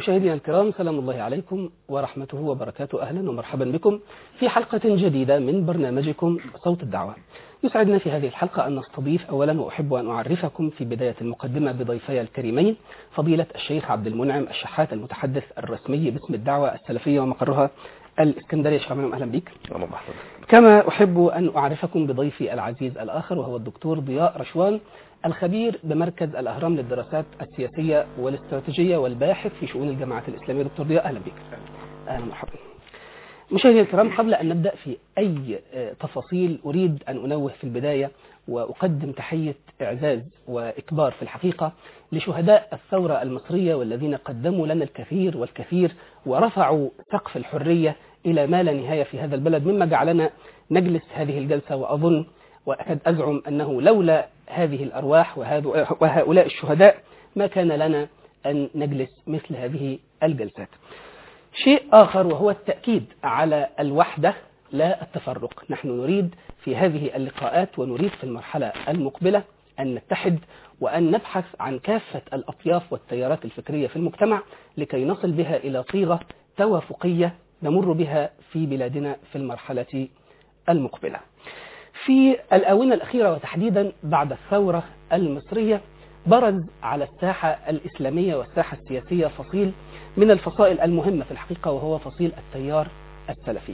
مشاهدينا الكرام سلام الله عليكم ورحمته وبركاته أهلا ومرحبا بكم في حلقة جديدة من برنامجكم صوت الدعوة يسعدنا في هذه الحلقة أن نستضيف أولا وأحب أن أعرفكم في بداية المقدمة بضيفي الكريمين فضيلة الشيخ عبد المنعم الشحات المتحدث الرسمي باسم الدعوة السلفية ومقرها الإسكندرية شيخ عبد أهلا بك كما أحب أن أعرفكم بضيفي العزيز الآخر وهو الدكتور ضياء رشوان الخبير بمركز الأهرام للدراسات السياسية والاستراتيجية والباحث في شؤون الجماعات الإسلامية دكتور ضياء أهلا بك أهلا مرحبا مشاهدينا الكرام قبل أن نبدأ في أي تفاصيل أريد أن أنوه في البداية وأقدم تحية إعزاز وإكبار في الحقيقة لشهداء الثورة المصرية والذين قدموا لنا الكثير والكثير ورفعوا سقف الحرية إلى ما لا نهاية في هذا البلد مما جعلنا نجلس هذه الجلسة وأظن وأكاد أزعم أنه لولا هذه الأرواح وهؤلاء الشهداء ما كان لنا أن نجلس مثل هذه الجلسات شيء آخر وهو التأكيد على الوحدة لا التفرق نحن نريد في هذه اللقاءات ونريد في المرحلة المقبلة أن نتحد وأن نبحث عن كافة الأطياف والتيارات الفكرية في المجتمع لكي نصل بها إلى صيغة توافقية نمر بها في بلادنا في المرحلة المقبلة في الآونة الأخيرة وتحديدا بعد الثورة المصرية برز على الساحة الإسلامية والساحة السياسية فصيل من الفصائل المهمة في الحقيقة وهو فصيل التيار السلفي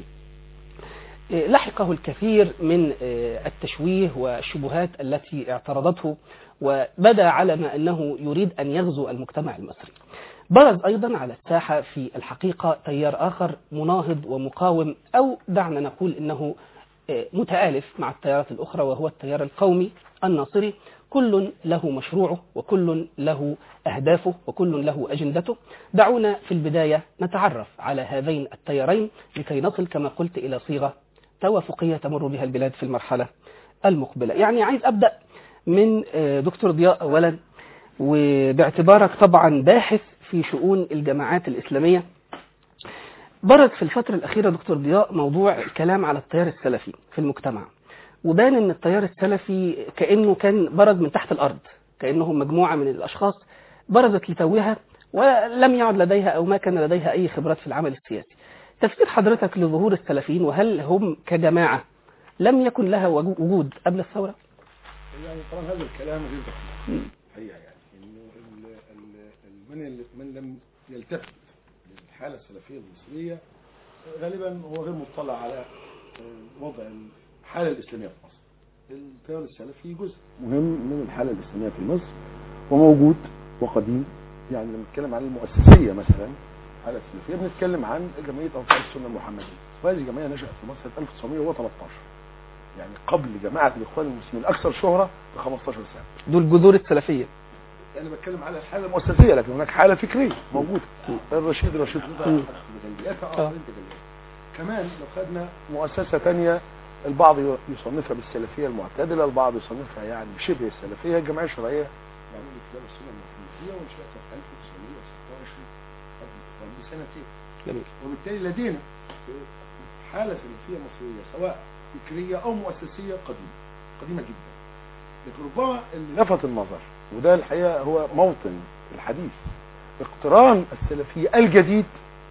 لحقه الكثير من التشويه والشبهات التي اعترضته وبدا على ما أنه يريد أن يغزو المجتمع المصري برز أيضا على الساحة في الحقيقة تيار آخر مناهض ومقاوم أو دعنا نقول أنه متآلف مع التيارات الأخرى وهو التيار القومي الناصري كل له مشروعه وكل له أهدافه وكل له أجندته دعونا في البداية نتعرف على هذين التيارين لكي نصل كما قلت إلى صيغة توافقية تمر بها البلاد في المرحلة المقبلة يعني عايز أبدأ من دكتور ضياء أولا وباعتبارك طبعا باحث في شؤون الجماعات الإسلامية برز في الفترة الأخيرة دكتور ضياء موضوع الكلام على التيار السلفي في المجتمع وبان ان التيار السلفي كأنه كان برز من تحت الأرض كأنه مجموعة من الأشخاص برزت لتوها ولم يعد لديها أو ما كان لديها أي خبرات في العمل السياسي تفسير حضرتك لظهور السلفيين وهل هم كجماعة لم يكن لها وجود قبل الثورة؟ يعني طبعا هذا الكلام غير دقيق حقيقة يعني انه من من لم يلتفت الحالة السلفية المصرية غالبا هو غير مطلع على وضع الحالة الإسلامية في مصر التيار السلفي جزء مهم من الحالة الإسلامية في مصر وموجود وقديم يعني لما نتكلم عن المؤسسية مثلا الحالة السلفية بنتكلم عن جمعية أنصار السنة المحمدية وهذه الجمعية نشأت في مصر سنة 1913 يعني قبل جماعة الإخوان المسلمين الأكثر شهرة ب 15 سنة دول جذور السلفية انا بتكلم على الحاله المؤسسيه لكن هناك حاله فكريه موجوده الرشيد رشيد رضا كمان لو خدنا مؤسسه ثانيه البعض يصنفها بالسلفيه المعتدله البعض يصنفها يعني شبه السلفيه الجمعيه الشرعيه يعني الكتاب السنه المحمديه وانشات 1926 قبل بسنتين جميل وبالتالي لدينا حاله سلفيه مصريه سواء فكريه او مؤسسيه قديمه قديمه جدا لكن ربما اللي لفت النظر وده الحقيقة هو موطن الحديث اقتران السلفية الجديد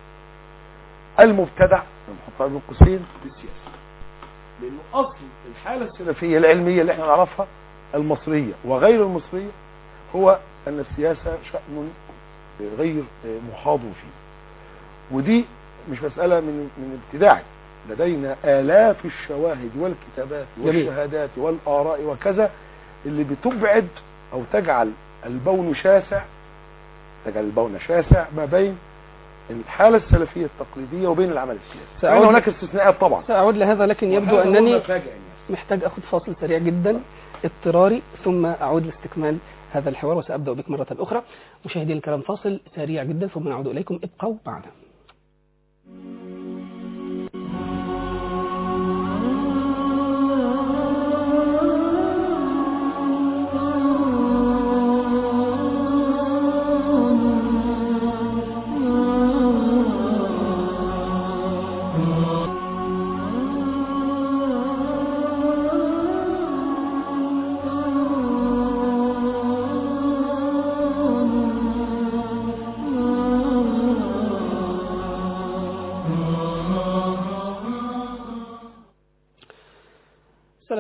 المبتدع نحطها بين قوسين بالسياسة لأنه أصل الحالة السلفية العلمية اللي احنا نعرفها المصرية وغير المصرية هو أن السياسة شأن غير محاض فيه ودي مش مسألة من من ابتداعي لدينا آلاف الشواهد والكتابات والشهادات والآراء وكذا اللي بتبعد او تجعل البون شاسع تجعل البون شاسع ما بين الحالة السلفية التقليدية وبين العمل السياسي سأعود هناك استثناءات طبعا سأعود لهذا لكن يبدو وهذا هو أنني مفاجئ يعني. محتاج أخذ فاصل سريع جدا اضطراري ثم أعود لاستكمال هذا الحوار وسأبدأ بك مرة أخرى مشاهدينا الكرام فاصل سريع جدا ثم نعود إليكم ابقوا معنا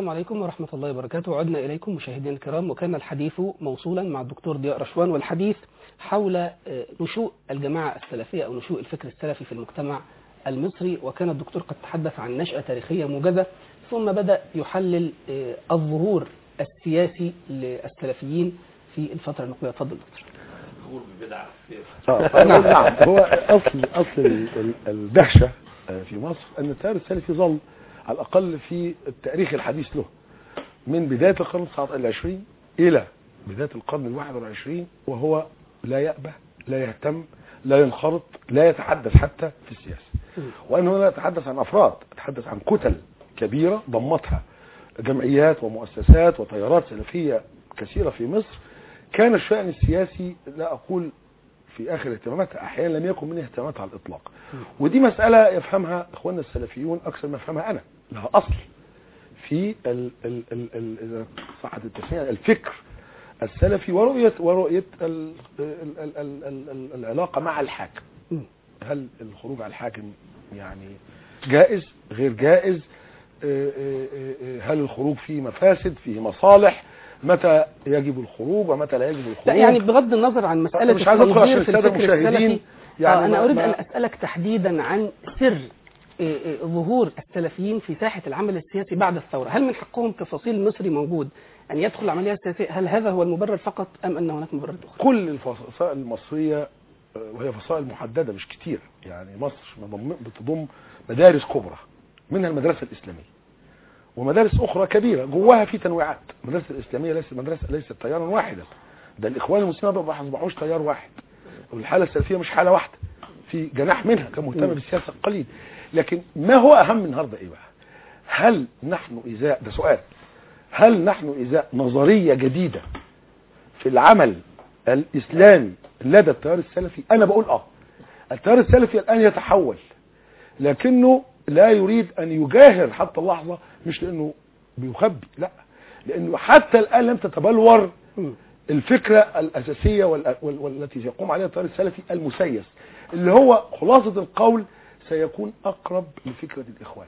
السلام عليكم ورحمة الله وبركاته عدنا إليكم مشاهدينا الكرام وكان الحديث موصولا مع الدكتور ضياء رشوان والحديث حول آه، نشوء الجماعة السلفية أو نشوء الفكر السلفي في المجتمع المصري وكان الدكتور قد تحدث عن نشأة تاريخية موجزة ثم بدأ يحلل آه، الظهور السياسي للسلفيين في الفترة النقلية تفضل دكتور ظهور ببدعة آه، نعم نعم هو اصل اصل ال- ال- الدهشه آه، في مصر ان التيار السلفي ظل على الاقل في التاريخ الحديث له من بدايه القرن التسعة- العشرين الى بدايه القرن الواحد والعشرين وهو لا يأبه لا يهتم لا ينخرط لا يتحدث حتى في السياسه وانه لا يتحدث عن افراد يتحدث عن كتل كبيره ضمتها جمعيات ومؤسسات وتيارات سلفيه كثيره في مصر كان الشأن السياسي لا اقول في اخر اهتماماتها احيانا لم يكن من اهتماماتها على الاطلاق ودي مساله يفهمها اخواننا السلفيون اكثر ما افهمها انا لها اصل في ال ال ال ال إذا صحت التسميه الفكر السلفي ورؤيه ورؤيه ال ال ال ال ال ال العلاقه مع الحاكم مم. هل الخروج على الحاكم يعني جائز غير جائز آه، آه، آه، هل الخروج فيه مفاسد فيه مصالح متى يجب الخروج ومتى لا يجب الخروج لا يعني بغض النظر عن مسألة مش عايز ادخل عشان التنظير في الساده الفكر المشاهدين السلفي يعني آه أنا ما- أريد ما- أن أسألك تحديدا عن سر آه، آه، ظهور السلفيين في ساحة العمل السياسي بعد الثورة هل من حقهم كفصيل مصري موجود أن يدخل العملية السياسية هل هذا هو المبرر فقط أم أن هناك مبرر أخرى كل الفصائل المصريه آه، وهي فصائل محدده مش كتير يعني مصر مضم- بتضم مدارس كبرى منها المدرسه الاسلاميه ومدارس اخرى كبيره جواها في تنويعات المدرسه الاسلاميه ليست مدرسه ليست تيارا واحدا ده الاخوان المسلمين ما اصبحوش تيار واحد والحاله السلفيه مش حاله واحده في جناح منها كان مهتم مم. بالسياسه قليل لكن ما هو اهم النهارده ايه بقى هل نحن ازاء ده سؤال هل نحن ازاء نظريه جديده في العمل الاسلامي لدى التيار السلفي انا بقول اه التيار السلفي الان يتحول لكنه لا يريد ان يجاهر حتى اللحظه مش لانه بيخبي لا لانه حتى الان لم تتبلور مم. الفكره الاساسيه وال- وال- والتي يقوم عليها التيار السلفي المسيس اللي هو خلاصه القول سيكون اقرب لفكره الاخوان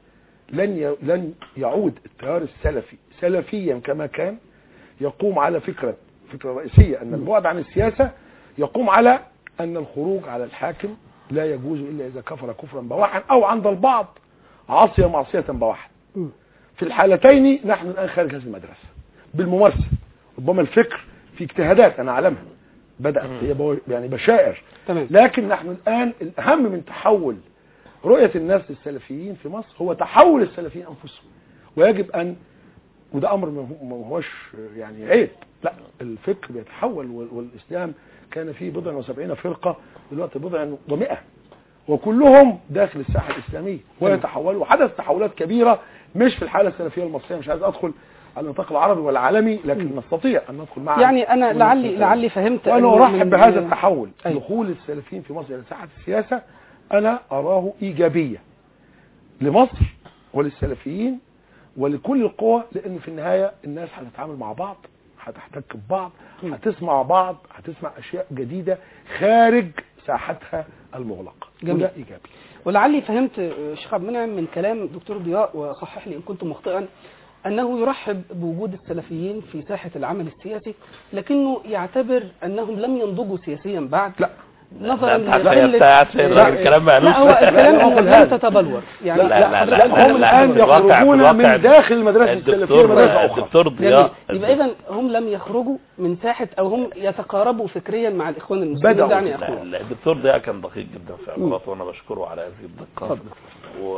لن ي- لن يعود التيار السلفي سلفيا كما كان يقوم على فكره فكره رئيسيه ان البعد عن السياسه يقوم على ان الخروج على الحاكم لا يجوز الا اذا كفر كفرا بواحا او عند البعض عصي معصيه بواحا مم. في الحالتين نحن الان خارج هذه المدرسه بالممارسه ربما الفكر في اجتهادات انا اعلمها بدات هي بو- يعني بشائر تمام لكن نحن الان الاهم من تحول رؤيه الناس للسلفيين في مصر هو تحول السلفيين انفسهم ويجب ان وده امر ما هو- ما هوش يعني عيب لا الفكر بيتحول وال- والاسلام كان فيه بضع وسبعين فرقه دلوقتي بضع ومئة وكلهم داخل الساحه الاسلاميه ويتحولوا وحدث تحولات كبيره مش في الحاله السلفيه المصريه مش عايز ادخل على النطاق العربي والعالمي لكن نستطيع ان ندخل معا يعني أنا ونفس لعلي الكلام. لعلي فهمت وانا أنه ارحب من- بهذا التحول أيوة. دخول السلفيين في مصر الى ساحه السياسه انا اراه ايجابيه لمصر وللسلفيين ولكل القوى لان في النهايه الناس هتتعامل مع بعض هتحتك ببعض هتسمع بعض هتسمع اشياء جديده خارج ساحتها المغلقه جميل. وده ايجابي ولعلي فهمت آه، شيخ عبد المنعم من كلام الدكتور ضياء وصحح لي ان كنت مخطئا انه يرحب بوجود السلفيين في ساحه العمل السياسي لكنه يعتبر انهم لم ينضجوا سياسيا بعد لا نظرا لا، لقله انت قاعد شايف لا، الراجل كلام مالوش لا هو الكلام لا، انه أقول لم هذا. تتبلور يعني لا لا، لا، لا, لا، لا هم لا، الان في الواقع- في يخرجون الواقع من داخل المدرسه السلفيه الدكتور مدرسه اخرى الدكتور جميل ضياء يبقى اذا هم لم يخرجوا من ساحه او هم يتقاربوا فكريا مع الاخوان المسلمين بدأوا. دعني لا، اقول لا، الدكتور ضياء كان دقيق جدا في عباراته وانا بشكره على هذه الدقه اتفضل. و...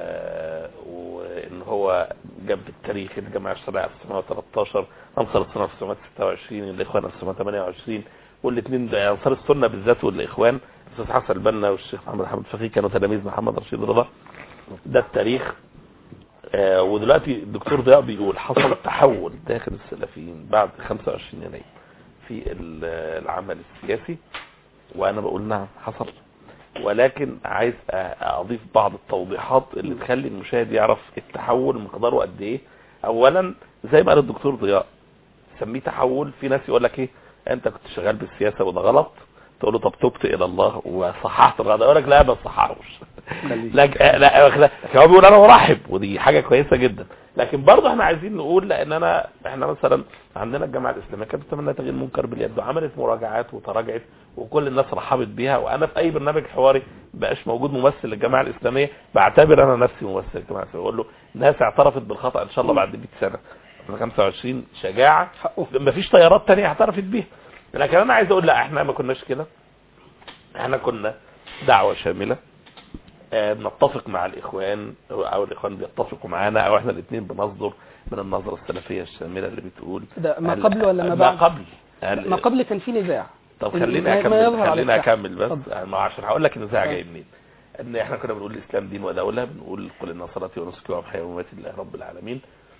وان هو جاب التاريخ الجماعه الشرعيه 1913 انصار السنه 1926 الاخوان 1928 والاثنين انصار السنه بالذات والاخوان الاستاذ حسن البنا والشيخ محمد حمد فقيه كانوا تلاميذ محمد رشيد رضا ده التاريخ آه ودلوقتي الدكتور ضياء بيقول حصل تحول داخل السلفيين بعد 25 يناير في ال- العمل السياسي وانا بقول نعم حصل ولكن عايز أ- اضيف بعض التوضيحات اللي تخلي المشاهد يعرف التحول مقداره قد ايه اولا زي ما قال الدكتور ضياء سميه تحول في ناس يقول لك ايه انت كنت شغال بالسياسه وده غلط تقول له طب تبت الى الله وصححت الغلط يقول لك لا ما صححوش خليك. لكن لا لكن هو بيقول انا مرحب ودي حاجه كويسه جدا لكن برضه احنا عايزين نقول لان انا احنا مثلا عندنا الجامعه الاسلاميه كانت بتتمنى تغيير المنكر باليد وعملت مراجعات وتراجعت وكل الناس رحبت بيها وانا في اي برنامج حواري بقاش موجود ممثل للجامعه الاسلاميه بعتبر انا نفسي ممثل للجامعه الاسلاميه بقول له ناس اعترفت بالخطا ان شاء الله بعد 100 سنه 25 شجاعه حقه مفيش طيارات تانية اعترفت بيها لكن انا عايز اقول لا احنا ما كناش كده احنا كنا دعوة شاملة آه، بنتفق مع الاخوان او الاخوان بيتفقوا معانا او احنا الاثنين بنصدر من النظرة السلفية الشاملة اللي بتقول ده ما ال- قبل ولا ما ما بعد قبل ال- ما قبل كان في نزاع طب ما- خليني ما اكمل يظهر على خليني الساحة. اكمل بس اتفضل. يعني ما عشان هقول لك النزاع اه. جاي منين ان احنا كنا بنقول الاسلام دين ودوله بنقول قل ان صلاتي ونسكي ومحياي ومماتي لله رب العالمين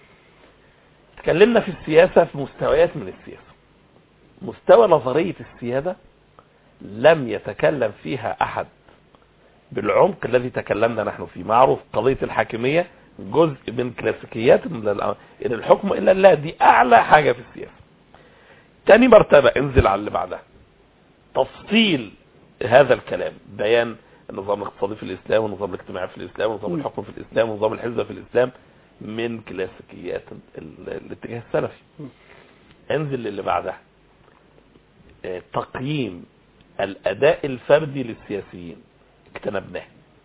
اتكلمنا في السياسه في مستويات من السياسه مستوى نظريه السياده لم يتكلم فيها احد بالعمق الذي تكلمنا نحن فيه معروف قضيه الحاكميه جزء من كلاسيكيات من الأ- ان الحكم الا الله دي اعلى حاجه في السياسه تاني مرتبه انزل على اللي بعدها تفصيل هذا الكلام بيان النظام الاقتصادي في الإسلام والنظام الاجتماعي في الإسلام ونظام م. الحكم في الإسلام ونظام الحزب في الإسلام من كلاسيكيات ال- الاتجاه السلفي م. انزل للي بعدها آه، تقييم الأداء الفردي للسياسيين اجتنبناه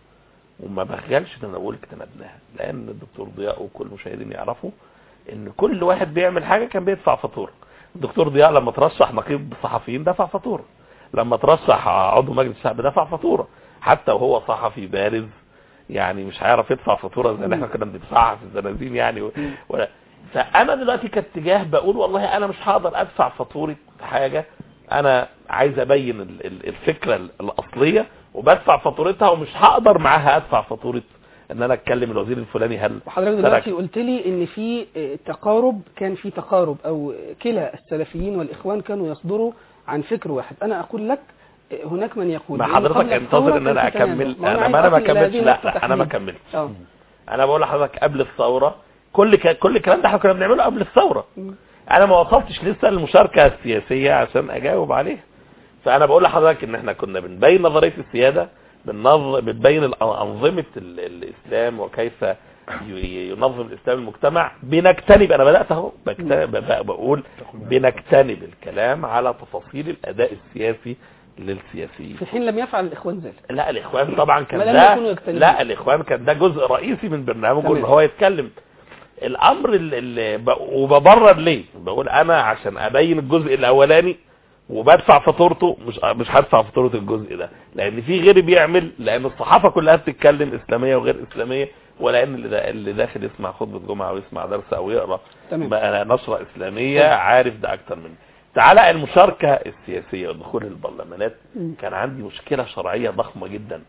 وما بخجلش ان انا اقول اجتنبناها لان الدكتور ضياء وكل المشاهدين يعرفوا ان كل واحد بيعمل حاجه كان بيدفع فاتوره الدكتور ضياء لما ترشح نقيب الصحفيين دفع فاتوره لما ترشح عضو مجلس الشعب دفع فاتوره حتى وهو صحفي بارز يعني مش هيعرف يدفع فاتوره زي اللي احنا كنا بندفعها في الزنازين يعني و... ولا فانا دلوقتي كاتجاه بقول والله انا مش هقدر ادفع فاتوره حاجه انا عايز ابين ال- ال- الفكره ال- الاصليه وبدفع فاتورتها ومش هقدر معاها ادفع فاتوره ان انا اتكلم الوزير الفلاني هل وحضرتك ترك- دلوقتي قلت لي ان في اه، تقارب كان في تقارب او كلا السلفيين والاخوان كانوا يصدروا عن فكر واحد انا اقول لك اه، هناك من يقول ما بأن حضرتك قبل انتظر الثورة ان انا كان في تنازع. اكمل ما انا عايز ما انا ما أصل إلى كملتش هذه لا النقطة لا انا ما تحديداً. كملتش اه انا بقول لحضرتك قبل الثوره كل ك... كل الكلام ده احنا كنا بنعمله قبل الثوره م. انا ما وصلتش لسه للمشاركه السياسيه عشان اجاوب عليها فانا بقول لحضرتك ان احنا كنا بنبين نظريه السياده بننظ... بنبين الأ- انظمه ال... الاسلام وكيف ي- ينظم الاسلام المجتمع بنجتنب انا بدات اهو بكت... ب... ب- بقول بنجتنب الكلام على تفاصيل الاداء السياسي للسياسيين في حين لم يفعل الاخوان ذلك لا الاخوان طبعا كان ولم ده يكونوا يجتنبون. لا الاخوان كان ده جزء رئيسي من برنامجه تمام. ان هو يتكلم الامر اللي ب... وببرر ليه بقول انا عشان ابين الجزء الاولاني وبدفع فاتورته مش مش هدفع فاتوره الجزء ده لان في غيري بيعمل لان الصحافه كلها بتتكلم اسلاميه وغير اسلاميه ولان اللي, دا اللي داخل يسمع خطبه جمعه او يسمع درس او يقرا تمام. بقى نشره اسلاميه عارف ده اكتر مني تعالى المشاركه السياسيه ودخول البرلمانات م. كان عندي مشكله شرعيه ضخمه جدا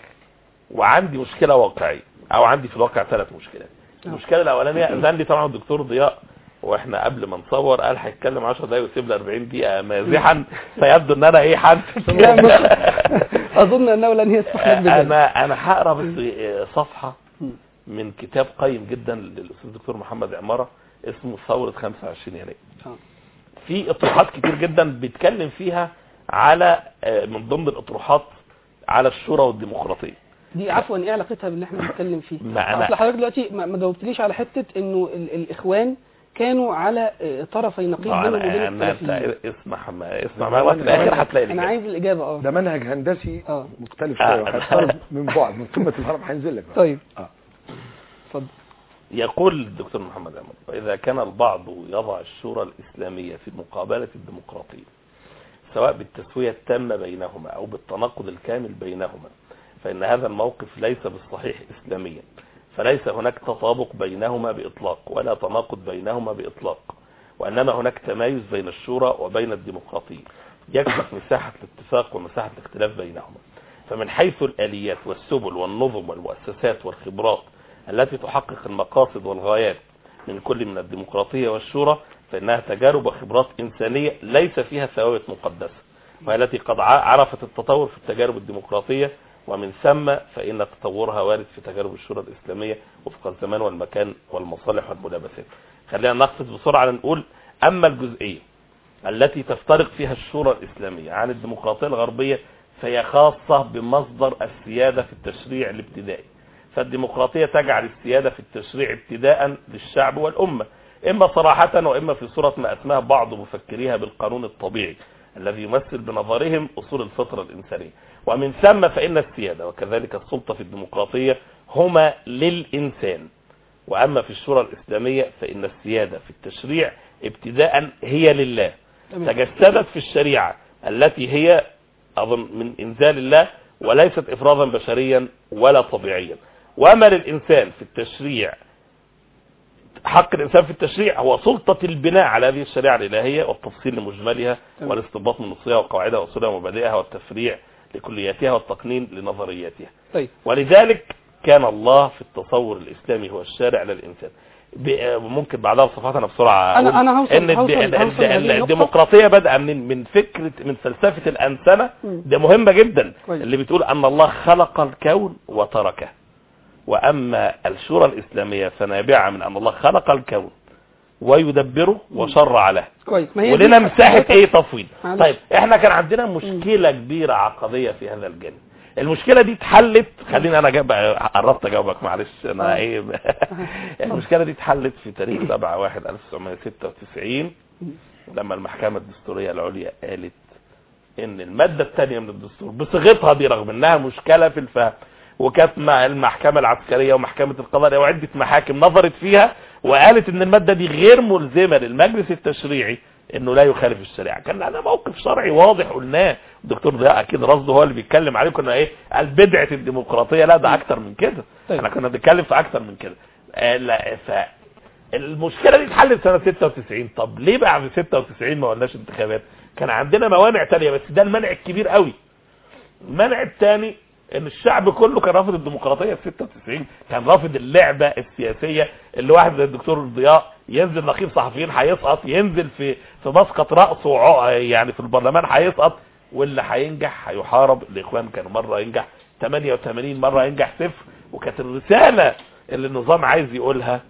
وعندي مشكله واقعيه او عندي في الواقع ثلاث مشكلات آه. المشكله الاولانيه اذن لي طبعا الدكتور ضياء واحنا قبل ما نصور قال هيتكلم 10 دقايق ويسيب لي 40 دقيقه مازحا فيبدو ان انا ايه حد لا، ما- اظن انه لن يسمح لك بذلك انا انا هقرا بس صفحه م. من كتاب قيم جدا للاستاذ الدكتور محمد عماره اسمه ثوره 25 يناير آه. في اطروحات كتير جدا بيتكلم فيها على آه، من ضمن الاطروحات على الشورى والديمقراطيه دي عفوا ايه علاقتها باللي احنا بنتكلم فيه ما أنا- اصل حضرتك دلوقتي ما ما جاوبتليش على حته انه ال- الاخوان كانوا على اه، طرفي نقيض آه، بينهم وبين انا أنا- السلفيين انت اسمع ما اسمع معايا وقت الاخر هتلاقي انا الإجابة. عايز الاجابه اه ده منهج هندسي اه مختلف آه. شويه وهيختلف من بعد من قمه الهرم هينزل لك بقى. طيب آه. اتفضل يقول الدكتور محمد عمر وإذا كان البعض يضع الشورى الإسلامية في مقابلة الديمقراطية سواء بالتسوية التامة بينهما أو بالتناقض الكامل بينهما فإن هذا الموقف ليس بالصحيح إسلاميا فليس هناك تطابق بينهما بإطلاق ولا تناقض بينهما بإطلاق وإنما هناك تمايز بين الشورى وبين الديمقراطية يكشف مساحة الاتفاق ومساحة الاختلاف بينهما فمن حيث الآليات والسبل والنظم والمؤسسات والخبرات التي تحقق المقاصد والغايات من كل من الديمقراطية والشورى فإنها تجارب وخبرات إنسانية ليس فيها ثوابت مقدسة وهي التي قد ع- عرفت التطور في التجارب الديمقراطية ومن ثم فإن تطورها وارد في تجارب الشورى الإسلامية وفق الزمان والمكان والمصالح والملابسات خلينا نقصد بسرعة نقول أما الجزئية التي تفترق فيها الشورى الإسلامية عن الديمقراطية الغربية فهي خاصة بمصدر السيادة في التشريع الابتدائي فالديمقراطية تجعل السيادة في التشريع ابتداء للشعب والأمة إما صراحة وإما في صورة ما أسماه بعض مفكريها بالقانون الطبيعي الذي يمثل بنظرهم أصول الفطرة الإنسانية ومن ثم فإن السيادة وكذلك السلطة في الديمقراطية هما للإنسان وأما في الشورى الإسلامية فإن السيادة في التشريع ابتداء هي لله تمام. تجسدت في الشريعة التي هي أظن من إنزال الله وليست إفرادا بشريا ولا طبيعيا وأما للإنسان في التشريع حق الإنسان في التشريع هو سلطة البناء على هذه الشريعة الإلهية والتفصيل لمجملها تمام. والاستنباط من نصها وقواعدها وأصولها ومبادئها والتفريع لكلياتها والتقنين لنظرياتها طيب ولذلك كان الله في التصور الإسلامي هو الشارع للإنسان ب- ممكن بعدها بصفات انا بسرعه أنا- أقول أنا هوصل- ان هوصل- الد- هوصل الد- لهذه النقطة. الديمقراطيه بدأ من من فكره من فلسفه الانسنه مم. ده مهمه جدا كويس. اللي بتقول ان الله خلق الكون وتركه واما الشورى الاسلاميه فنابعه من ان الله خلق الكون ويدبره وشرع له كويس ما هي ولنا دي مساحه حضرتك- ايه تفويض معلش. طيب احنا كان عندنا مشكله كبيره عقديه في هذا الجانب المشكله دي اتحلت خليني انا جاب قربت اجاوبك معلش انا آه. ايه المشكله دي اتحلت في تاريخ 7 1 1996 لما المحكمه الدستوريه العليا قالت ان الماده الثانيه من الدستور بصيغتها دي رغم انها مشكله في الفهم وكانت مع المحكمه العسكريه ومحكمه القضاء وعده محاكم نظرت فيها وقالت ان الماده دي غير ملزمه للمجلس التشريعي انه لا يخالف الشريعه كان لنا موقف شرعي واضح قلناه الدكتور ضياء اكيد رصده هو اللي بيتكلم عليه كنا ايه قال بدعه الديمقراطيه لا ده اكتر من كده طيب. احنا كنا بنتكلم في اكتر من كده آه لا ف المشكله دي اتحلت سنه 96 طب ليه بقى في 96 ما قلناش انتخابات كان عندنا موانع تانية بس ده المنع الكبير قوي المنع الثاني ان الشعب كله كان رافض الديمقراطيه في 96 كان رافض اللعبه السياسيه اللي واحد زي الدكتور ضياء ينزل نقيب صحفيين هيسقط ينزل في في مسقط راسه وع- يعني في البرلمان هيسقط واللي هينجح هيحارب الاخوان كان مره ينجح 88 مره ينجح صفر وكانت الرساله اللي النظام عايز يقولها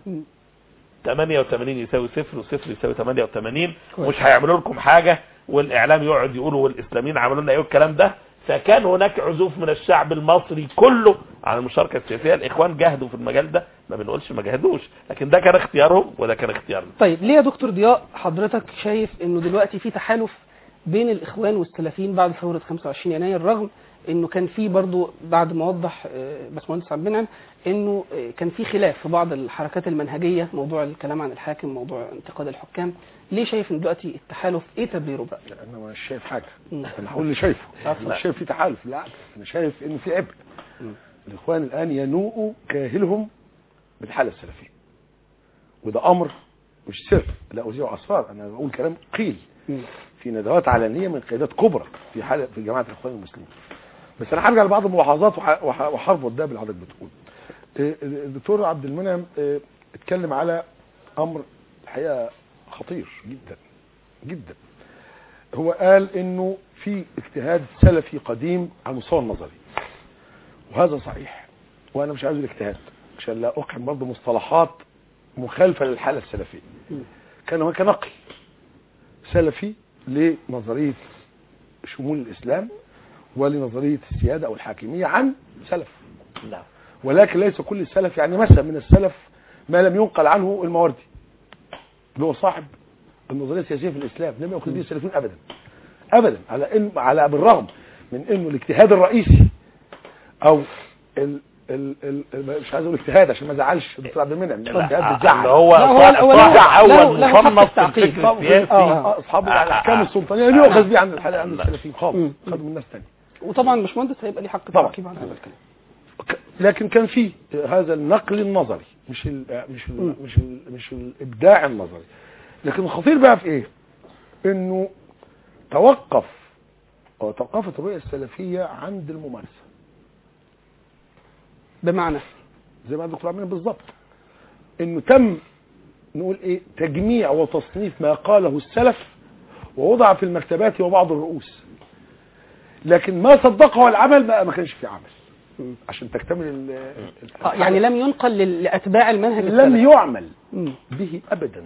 88 يساوي صفر وصفر يساوي 88 كويس. مش هيعملوا لكم حاجه والاعلام يقعد يقولوا والاسلاميين عملوا لنا ايه والكلام ده فكان هناك عزوف من الشعب المصري كله على المشاركه السياسيه الاخوان جاهدوا في المجال ده ما بنقولش ما جاهدوش لكن ده كان اختيارهم وده كان اختيارنا طيب ليه يا دكتور ضياء حضرتك شايف انه دلوقتي في تحالف بين الاخوان والسلفيين بعد ثوره 25 يناير رغم انه كان في برضو بعد ما وضح آه، باشمهندس عبد المنعم انه آه، كان في خلاف في بعض الحركات المنهجيه موضوع الكلام عن الحاكم موضوع انتقاد الحكام ليه شايف ان دلوقتي التحالف ايه تبريره بقى؟ انا مش شايف حاجه مم. انا هقول اللي شايفه اتفضل. انا مش شايف في تحالف بالعكس انا شايف انه في عبء مم. الاخوان الان ينوءوا كاهلهم بالحاله السلفيه وده امر مش سر لا اذيع اسرار انا بقول كلام قيل مم. في ندوات علنيه من قيادات كبرى في حاله في جماعه الاخوان المسلمين بس انا هرجع لبعض الملاحظات وح- وح- وهربط ده باللي حضرتك بتقول آه، الدكتور عبد المنعم آه، اتكلم على امر الحقيقه خطير جدا جدا هو قال انه في اجتهاد سلفي قديم على المستوى النظري وهذا صحيح وانا مش عايز الاجتهاد عشان لا اقحم برضه مصطلحات مخالفه للحاله السلفيه مم. كان هناك نقل سلفي لنظريه شمول الاسلام ولنظريه السياده او الحاكميه عن سلف نعم ولكن ليس كل السلف يعني مثلا من السلف ما لم ينقل عنه المواردي اللي هو صاحب النظريه السياسيه في الاسلام لم ياخذ به السلفيين ابدا ابدا على ان على بالرغم من انه الاجتهاد الرئيسي او ال ال ال مش عايز اقول اجتهاد عشان ما ازعلش الدكتور عبد المنعم الاجتهاد بتزعل اللي هو لا، هو- صاحب هو له- صاحب له- اول له حق مصنف في التعقيب. الفكر طب- السياسي اه اصحاب آه، الاحكام آه. السلطانيه لا يؤخذ به عن الحل- عن لا. السلفيين خالص مم. خدوا من الناس تاني وطبعا باشمهندس هيبقى ليه حق طبعا. التعقيب على هذا الكلام لكن كان في هذا النقل النظري مش ال مش ال مم. مش ال مش الابداع النظري لكن الخطير بقى في ايه انه توقف او توقفت الرؤيه السلفيه عند الممارسه بمعنى زي ما الدكتور عاملين بالظبط انه تم نقول ايه تجميع وتصنيف ما قاله السلف ووضع في المكتبات وبعض الرؤوس لكن ما صدقه العمل ما ما كانش في عمل مم. عشان تكتمل ال- آه، يعني لم ينقل لل- لاتباع المنهج لم السلفي. يعمل مم. به ابدا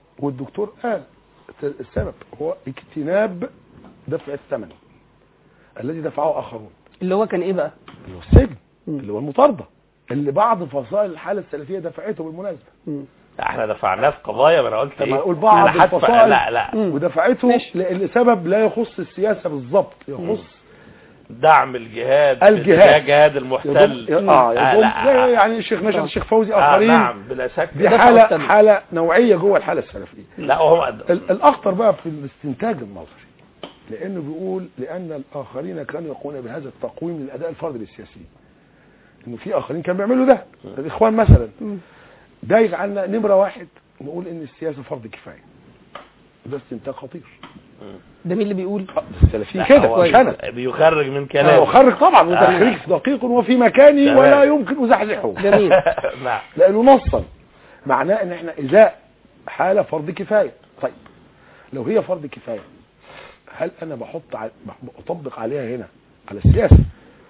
والدكتور قال السبب هو اجتناب دفع الثمن الذي دفعه اخرون اللي هو كان ايه بقى اللي هو السجن مم. اللي هو المطارده اللي بعض فصائل الحاله السلفيه دفعته بالمناسبه مم. احنا دفعناه في قضايا ما انا قلت طب ايه أقول بعض لحد ف- الفصائل. لا لا مم. ودفعته ماشي. ل- لسبب لا يخص السياسه بالظبط يخص دعم الجهاد الجهاد. جهاد المحتل يضم اه آه، يضم لا. زي يعني الشيخ نشأت آه. الشيخ فوزي آه اخرين نعم بلا شك دي دفعوا حاله الثمن. حاله نوعيه جوه الحاله السلفيه لا وهم ال- الاخطر بقى في الاستنتاج النظري لانه بيقول لان الاخرين كانوا يقومون بهذا التقويم للاداء الفردي للسياسيين انه في اخرين كانوا بيعملوا ده الاخوان مثلا مم. ده يجعلنا نمره واحد نقول ان السياسه فرض كفايه ده استنتاج خطير ده مين اللي بيقول السلفيين كده هو مش انا بيخرج من انا كلامه اخرج طبعا وتخريج دقيق وفي مكاني تمام. ولا يمكن ازحزحه جميل نعم لانه نصا معناه ان احنا ازاء حاله فرض كفايه طيب لو هي فرض كفايه هل انا بحط ع- بطبق عليها هنا على السياسه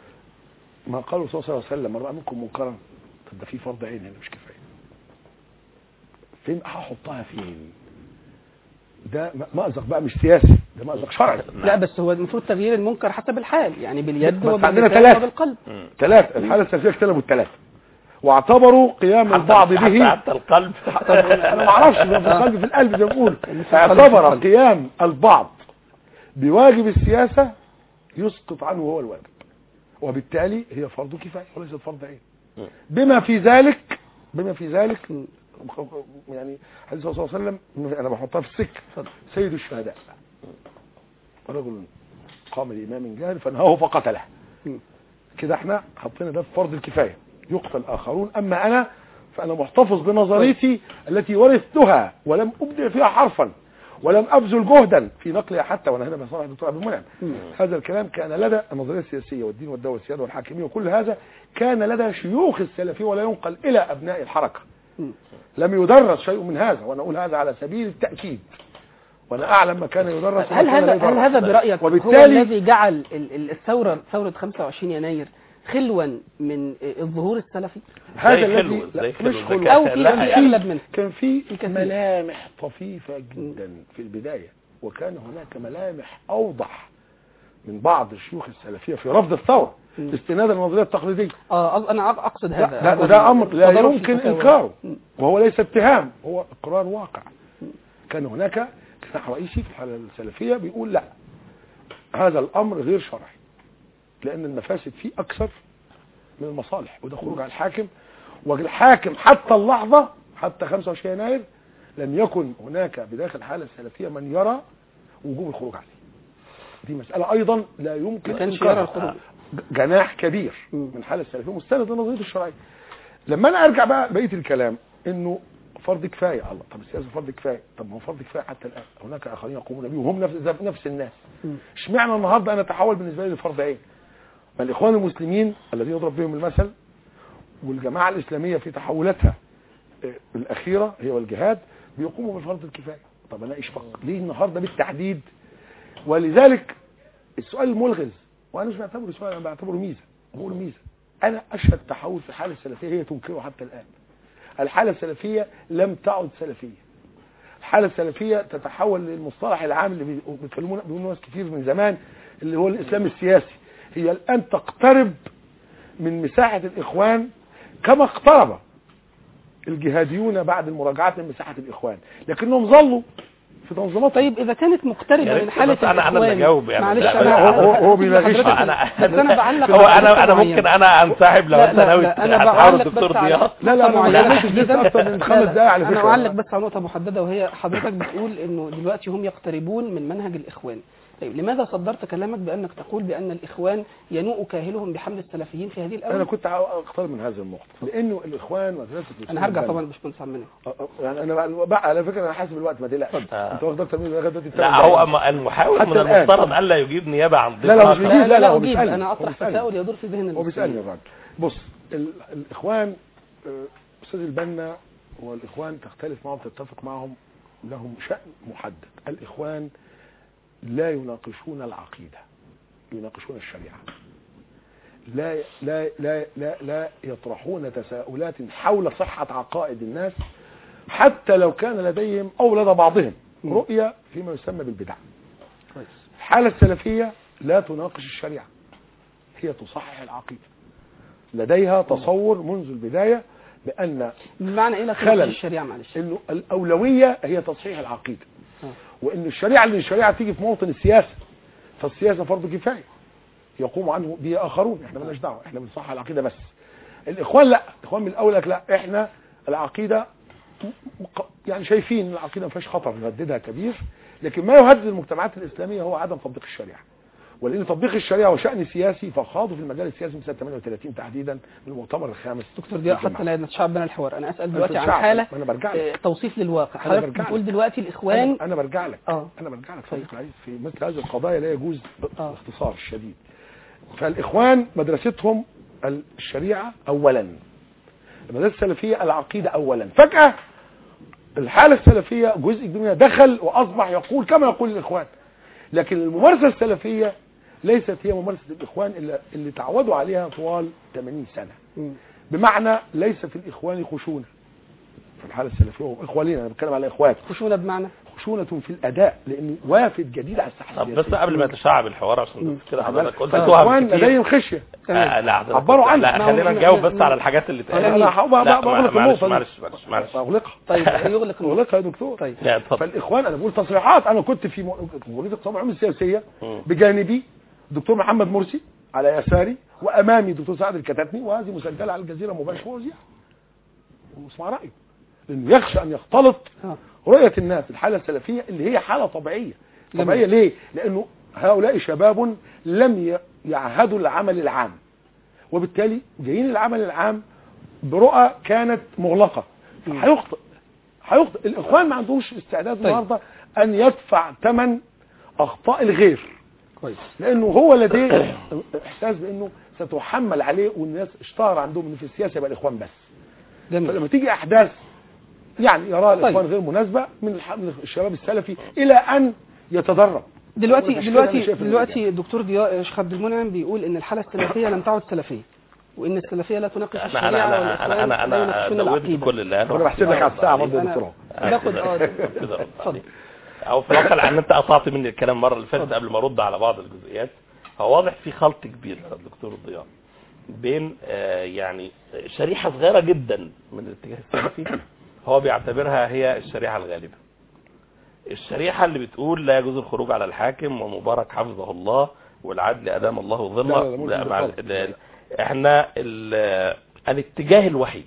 ما قاله الرسول صلى الله عليه وسلم من راى منكم منكرا طب ده في فرض عين هنا مش كفايه فين هحطها فين ده م- مأزق بقى مش سياسي ده مأزق شرعي لا بس هو المفروض تغيير المنكر حسب الحال يعني باليد بس عندنا وباللسان ثلاثة. وبالقلب مم. ثلاثة الحالة السلفية اجتنبوا الثلاثة واعتبروا قيام حتى- البعض حتى, به حتى القلب طب انا ما اعرفش ده في القلب في القلب زي ما بيقول في القلب في اعتبر القلب. قيام البعض بواجب السياسة يسقط عنه هو الواجب وبالتالي هي فرض كفاية وليست فرض عين مم. بما في ذلك بما في ذلك يعني حديث الرسول صلى الله عليه وسلم انا بحطها في السكه سيد الشهداء رجل قام لامام جاهل فنهاه فقتله مم. كده احنا حطينا ده في فرض الكفايه يقتل اخرون اما انا فانا محتفظ بنظريتي التي ورثتها ولم ابدع فيها حرفا ولم ابذل جهدا في نقلها حتى وانا هنا بصراحه الدكتور عبد المنعم مم. هذا الكلام كان لدى النظريه السياسيه والدين والدوله والسياده والحاكميه وكل هذا كان لدى شيوخ السلفيه ولا ينقل الى ابناء الحركه مم. لم يدرس شيء من هذا وانا اقول هذا على سبيل التاكيد وانا اعلم ما كان يدرس وما هل كان لا هذا هل يدرس. هذا برايك هو وبالتالي الذي جعل ال- ال- الثوره ثوره 25 يناير خلوا من الظهور السلفي هذا زي الذي خلوة، لا، زي مش خلوة، خلوة ذكاء. او في لا، في يعني اغلب منه كان في الكثير. ملامح طفيفة جدا في البداية وكان هناك ملامح أوضح من بعض الشيوخ السلفية في رفض الثورة مم. استنادا للنظرية التقليدية اه أق- انا أق- اقصد لا, هذا لا هذا وده أمر لا التضارب في يمكن التساوي. إنكاره مم. وهو ليس اتهام هو إقرار واقع كان هناك سلاح رئيسي في الحالة السلفية بيقول لا هذا الأمر غير شرعي لأن المفاسد فيه أكثر من المصالح وده خروج على الحاكم والحاكم حتى اللحظة حتى 25 يناير لم يكن هناك بداخل الحالة السلفية من يرى وجوب الخروج عليه دي مسألة أيضا لا يمكن ما كانش إنكارها. يرى الخروج. جناح كبير مم. من الحالة السلفية مستند لنظريته الشرعية لما أنا أرجع بقى بقية الكلام إنه فرض كفاية الله طب السياسة فرض كفاية طب ما هو فرض كفاية حتى الآن هناك آخرين يقومون به وهم نفس نفس الناس مم. اشمعنى النهارده أنا تحول بالنسبة لي لفرض عين ما الإخوان المسلمين الذين يضرب بهم المثل والجماعة الإسلامية في تحولاتها آه، الأخيرة هي والجهاد بيقوموا بفرض الكفاية طب أنا إيش فق ليه النهارده بالتحديد ولذلك السؤال الملغز وأنا مش بعتبره سؤال أنا بعتبره ميزة بقول ميزة أنا أشهد تحول في الحالة السلفية هي تنكره حتى الآن الحالة السلفية لم تعد سلفية الحالة السلفية تتحول للمصطلح العام اللي بي- بيتكلمون بيقولوا ناس كتير من زمان اللي هو الإسلام السياسي هي الآن تقترب من مساحة الإخوان كما اقترب الجهاديون بعد المراجعات من مساحة الإخوان لكنهم ظلوا في تنظيمات طيب اذا كانت مقتربه يعني من حاله بس أنا- أنا الإخوان، بجاوب يعني. معلش لا، انا هو- هو- هو أسف بيناقشني. لحضرتك، انا بس انا بعلق هو على انا نقطة انا معينة. ممكن انا انسحب لو لا انت لا ناوي لا انا هتحاول بعلق دكتور بس على ضياء لا، لا، نقطة ما معينة بنتكلمش لسه تحديداً. أكتر من لا، خمس لا، دقايق على انا فكرة. اعلق بس على نقطه محدده وهي حضرتك بتقول انه دلوقتي هم يقتربون من منهج الاخوان طيب لماذا صدرت كلامك بانك تقول بان الاخوان ينوء كاهلهم بحمل السلفيين في هذه انا الاونه كنت اقترب من هذا النقطة لانه الاخوان وثلاثة انا هرجع طبعا لباشمهندس عمنا يعني انا بقى على فكرة انا حاسب الوقت ما تقلقش آه. انت واخد اكتر مني لغايه دلوقتي لا ثمان هو دقايق. أما المحاول حتى من الآن. المفترض الا يجيب نيابه عن ضيف لا، لا، مش آخر. بيجيب. لا لا, لا، هو أجيب. بيسألني. انا هو اطرح بيسألني. تساؤل يدور في ذهن هو بيسالني المسلمين. الراجل بص ال- الاخوان آه، استاذ البنا والاخوان تختلف معهم تتفق معهم لهم شأن محدد الاخوان لا يناقشون العقيدة يناقشون الشريعة لا لا لا لا لا يطرحون تساؤلات حول صحة عقائد الناس حتى لو كان لديهم او لدى بعضهم رؤية فيما يسمى بالبدع كويس الحالة السلفية لا تناقش الشريعة هي تصحح العقيدة لديها تصور منذ البداية بأن بمعنى ايه لا خلل. تناقش الشريعه معلش انه الاولويه هي تصحيح العقيده آه. وان الشريعه اللي الشريعه تيجي في موطن السياسه فالسياسه فرض كفايه يقوم عنه به اخرون احنا مالناش دعوه احنا بنصحح العقيده بس الاخوان لا الاخوان من الاول لك لا احنا العقيده م- يعني شايفين ان العقيده ما فيهاش خطر يهددها كبير لكن ما يهدد المجتمعات الاسلاميه هو عدم تطبيق الشريعه ولان تطبيق الشريعه هو شان سياسي فخاضوا في المجال السياسي من سنه 38 تحديدا من المؤتمر الخامس دكتور ضياء للجماعة. حتى لا نتشعب بنا الحوار انا اسال دلوقتي عن الشعب. حاله ما انا برجع لك آه، توصيف للواقع أنا حضرتك برجع بتقول لك. دلوقتي الاخوان انا, أنا برجع لك اه انا برجع لك طيب. صديق العزيز في مثل هذه القضايا لا يجوز آه. باختصار شديد فالاخوان مدرستهم الشريعه اولا المدرسه السلفيه العقيده اولا فجاه الحاله السلفيه جزء كبير منها دخل واصبح يقول كما يقول الاخوان لكن الممارسه السلفيه ليست هي ممارسه الاخوان اللي, اللي تعودوا عليها طوال 80 سنه مم. بمعنى ليس في الاخوان خشونه في الحاله السلفيه هم اخوانين انا بتكلم على اخوات خشونه بمعنى خشونة في الأداء لأن وافد جديد على الساحة طب السياسية. بس قبل ما تشعب الحوار عشان مم. بس كده حضرتك قلت فالإخوان توهم كتير لديهم خشية آه، لا حضرتك عبروا قلت- عنه. لا ما هو خلينا إحنا- نجاوب بس إحنا- على الحاجات اللي أنا اتقالت أنا هحاول لا بغلق معلش النقطة دي. معلش معلش معلش أغلقها طيب يغلق النقطة. أغلقها يا دكتور طيب لا اتفضل فالإخوان أنا بقول تصريحات أنا كنت في جمهورية الاقتصاد والعلوم السياسية مم. بجانبي الدكتور محمد مرسي على يساري وأمامي الدكتور سعد الكتاتني وهذه مسجلة على الجزيرة مباشرة ومذيعة واسمع رأيه لأنه يخشى أن يختلط آه. رؤية الناس الحالة السلفية اللي هي حالة طبيعية طبيعية ليه؟ لأنه هؤلاء شباب لم ي- يعهدوا العمل العام وبالتالي جايين العمل العام برؤى كانت مغلقة هيخطئ هيخطئ الإخوان ما عندهمش استعداد النهارده أن يدفع ثمن أخطاء الغير كويس لأنه هو لديه إحساس بأنه ستحمل عليه والناس اشتهر عندهم أن في السياسة يبقى الإخوان بس جميل فلما تيجي احداث يعني يراها طيب. الاخوان غير مناسبه من الح- من الشباب السلفي الى ان يتدرب دلوقتي عشان كده أنا دلوقتي شايف إن دلوقتي الدكتور ضياء شيخ عبد المنعم بيقول ان الحاله السلفيه لم تعد سلفيه وان السلفيه لا تناقش انا الشريعه انا والإخوان انا انا لا انا يناقشون زودت العقيده كل اللي وانا بحسب لك على الساعه برضه يا أنا- دكتور باخد اه كده اتفضل او في الواقع لان انت قطعت مني الكلام المره اللي فاتت قبل ما ارد على بعض الجزئيات هو واضح في خلط كبير يا دكتور ضياء بين آه، يعني شريحه صغيره جدا من الاتجاه السلفي هو بيعتبرها هي الشريحه الغالبه الشريحه اللي بتقول لا يجوز الخروج على الحاكم ومبارك حفظه الله والعدل ادام الله لا، لا، ظله ممكن لا مع بالغلط. ال- احنا ال- الاتجاه الوحيد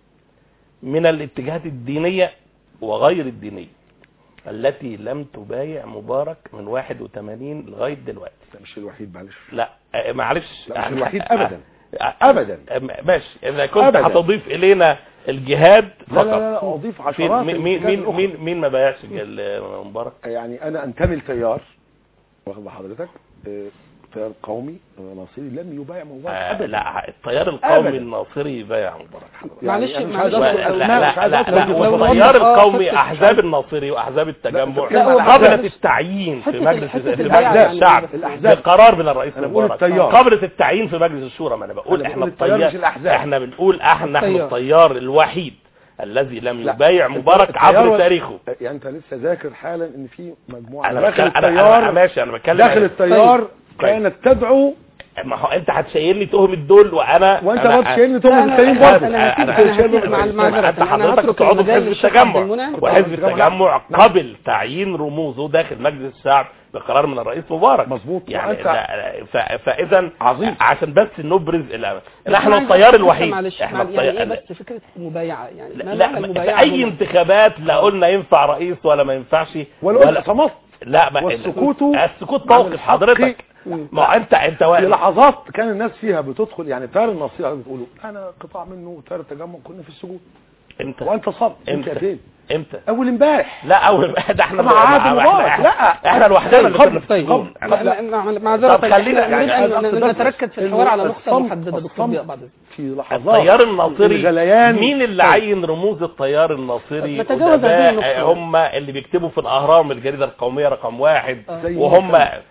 من الاتجاهات الدينيه وغير الدينيه التي لم تبايع مبارك من 81 لغايه دلوقتي لا مش الوحيد معلش لا آه، معلش لا، مش يعني- الوحيد أبداً. آه، أبداً. آه، ماشي اذا كنت أبداً. هتضيف الينا الجهاد لا فقط لا لا, لا اضيف فين- عشرات مين مين الاتجاهات مين الأخرى. مين, مين ما بايعش ال- مبارك يعني انا انتمي لتيار واخد بال حضرتك آه، تيار قومي آه، ناصري لم يبايع مبارك آه ابدا لا التيار القومي أبداً. النصري بايع مبارك حضرتك معلش أنا مش معلش عايز لا أدخل- لا مش عايز لا, أدخل لا في لو والتيار نوضح- آه، القومي حتة- احزاب النصري واحزاب التجمع بتتكلم على قبلت الأحزاب. التعيين في حتة- مجلس حتة في البيعة مجلس يعني الشعب الأحزاب. بقرار من الرئيس أنا بقول مبارك التيار. قبلت التعيين في مجلس الشورى ما انا بقول أنا احنا بقول التيار مش التيار الأحزاب. احنا بنقول احنا نحن التيار. التيار الوحيد الذي لم لا. يبايع مبارك التيار عبر وال- تاريخه يعني انت لسه ذاكر حالا ان في مجموعه انا داخل بتكلم انا, أنا التيار ماشي انا بتكلم داخل التيار طيب. كانت تدعو ما هو انت هتشيلني تهمة دول وانا وانت أنا- برضه شايلني لا، تهم أنا- التانيين أنا- برضه أنا هسيب- أنا- أنا هسيب أنا- مع المعذرة انت أنا حضرتك هترك كنت عضو في المجال حزب للشيخ عبد التجمع المنعم. وحزب التجمع. التجمع قبل تعيين رموزه داخل مجلس الشعب بقرار من الرئيس مبارك مظبوط. يعني وأنت- لا- لا، ف- فاذا عظيم. عشان بس نبرز الامل بس احنا أنا عايز التيار أفهم الوحيد معلش احنا يعني ايه التيار بس فكره مبايعه يعني لا, ما لا معنى في المبايعه اي عموماً؟ انتخابات لا قلنا ينفع رئيس ولا ما ينفعش ولا صمت لا ما والسكوت السكوت عن موقف الحق حضرتك مم. ما هو انت انت في واقف لحظات كان الناس فيها بتدخل يعني تيار النصيحه بتقولوا انا قطاع منه وتيار التجمع كنا في السجود امتى وانت صبت امتى؟ انت فين امتى اول امبارح لا اول ده احنا مع عادل ما- مبارك. احنا- لا. احنا لوحدنا اللي طيب، كنا في طيب السجون. لا، لا، مع- معذرة طب خلينا- احنا نريد يعني ان أنا أن قصدي نتركز في إنه الحوار على نقطه الصمت- محدده دكتور الصمت ضياء بعد إذنك. في لحظات التيار الناصري الغليان مين اللي طيب. عين رموز التيار الناصري نتجاوز هذه أدباء النقطة. هم اللي بيكتبوا في الاهرام الجريده القوميه رقم واحد آه. زي وهم مثلاً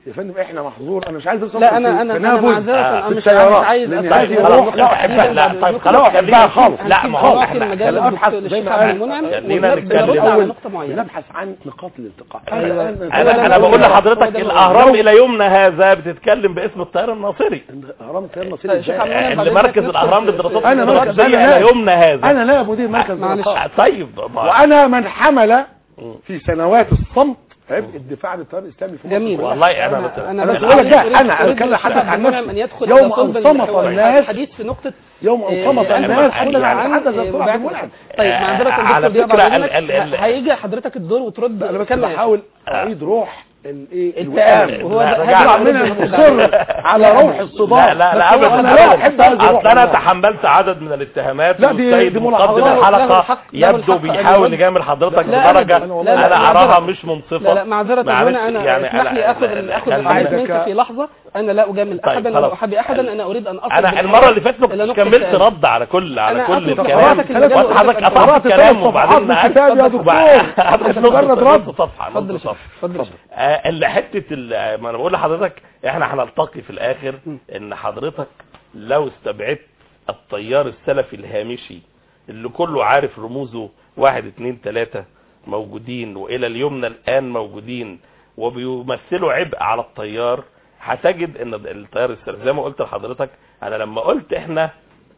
يا فندم احنا محظور انا مش عايز اوصل لا انا انا انا تنابز معذره انا في مش السيارات. مش عايز لأن أسأل هذه على روح النقطة لا تحديداً أحبها. لا، بعد طيب النقطة خلاص، دي. خلينا- خالص. هنسيب- لا، هنسيب ما هو خلاص إحنا- المجال خلينا للدكتور- نبحث زي للشيخ ما عبد قال. المنعم خلينا ونرد- نتكلم. نرد على أول نقطة معينة بنبحث عن نقاط الالتقاء أيوة. أنا- انا انا بقول لحضرتك الاهرام الى يومنا هذا بتتكلم باسم التيار الناصري هرم تيار نصير طيب، شيخ عبد ازاي المنعم اللي بعد مركز إذنك الاهرام ندخل للدراسات في- أنا مركز- الاستراتيجيه أنا الى لا. يومنا هذا انا لا مدير مركز معلش. دراسات طيب ما- وانا من حمل في سنوات الصمت عبء الدفاع بالتيار الاسلامي في مصر جميل كلها. والله انا انا مثلا انا أنا بس بقول لك أريد- لا، أريد- أنا أريد أتكلم الشيخ حدث عبد عن المنعم نفسي. ان يدخل يوم إلى أن صلب صمت الحوار. الناس الحديث في نقطة يوم ان إيه، صمت أنا الناس بسأل كنا عن نتحدث إيه، عن بعد- عبد المنعم طيب معذرة على الدكتور ضياء فكرة بعد ال- إذنك، ال- ال- هيجي حضرتك الدور وترد انا بس كمل. بحاول اعيد روح الايه التآمل. الوئام وهو لا، ده- رجعنا. هذا منها الرد مصر على روح الصدام لا لا لا بس هو ابدا انا لا احب هذه الروح اصل انا والله. تحملت عدد من الاتهامات لا، دي- والسيد دي مقدم ملاحظات. له- له الحلقه الحق- له يبدو الحق أن بيحاول يرد. يجامل حضرتك لا، بدرجه أبداً. لا، لا، انا معذرة. اراها مش منصفه لا لا معذرة معلش، هنا انا يعني اسمح لي أنا- اخذ أنا- اخذ خلينا- الرعاية منك في لحظة انا لا اجامل طيب، احدا خلاص. ولا احابي احدا انا اريد ان اصل انا بالحوار المره اللي فاتت إلى ما نقطة كملت الآن. رد على كل على أنا كل أترك الكلام لحضرتك المجال وانت حضرتك وأترك قطعت قرأت الكلام ثلاث وبعدين صفحات من الكتاب يا دكتور حضرتك أنت مجرد رد. نص صفحه اتفضل يا نص شيخ صفحه اتفضل يا شيخ. آه، اللي حته ال- ما انا بقول لحضرتك احنا هنلتقي في الاخر ان حضرتك لو استبعدت التيار السلفي الهامشي اللي كله عارف رموزه واحد اتنين تلاتة موجودين والى اليومنا الان موجودين وبيمثلوا عبء على التيار هتجد ان التيار السلفي زي ما قلت لحضرتك انا لما قلت احنا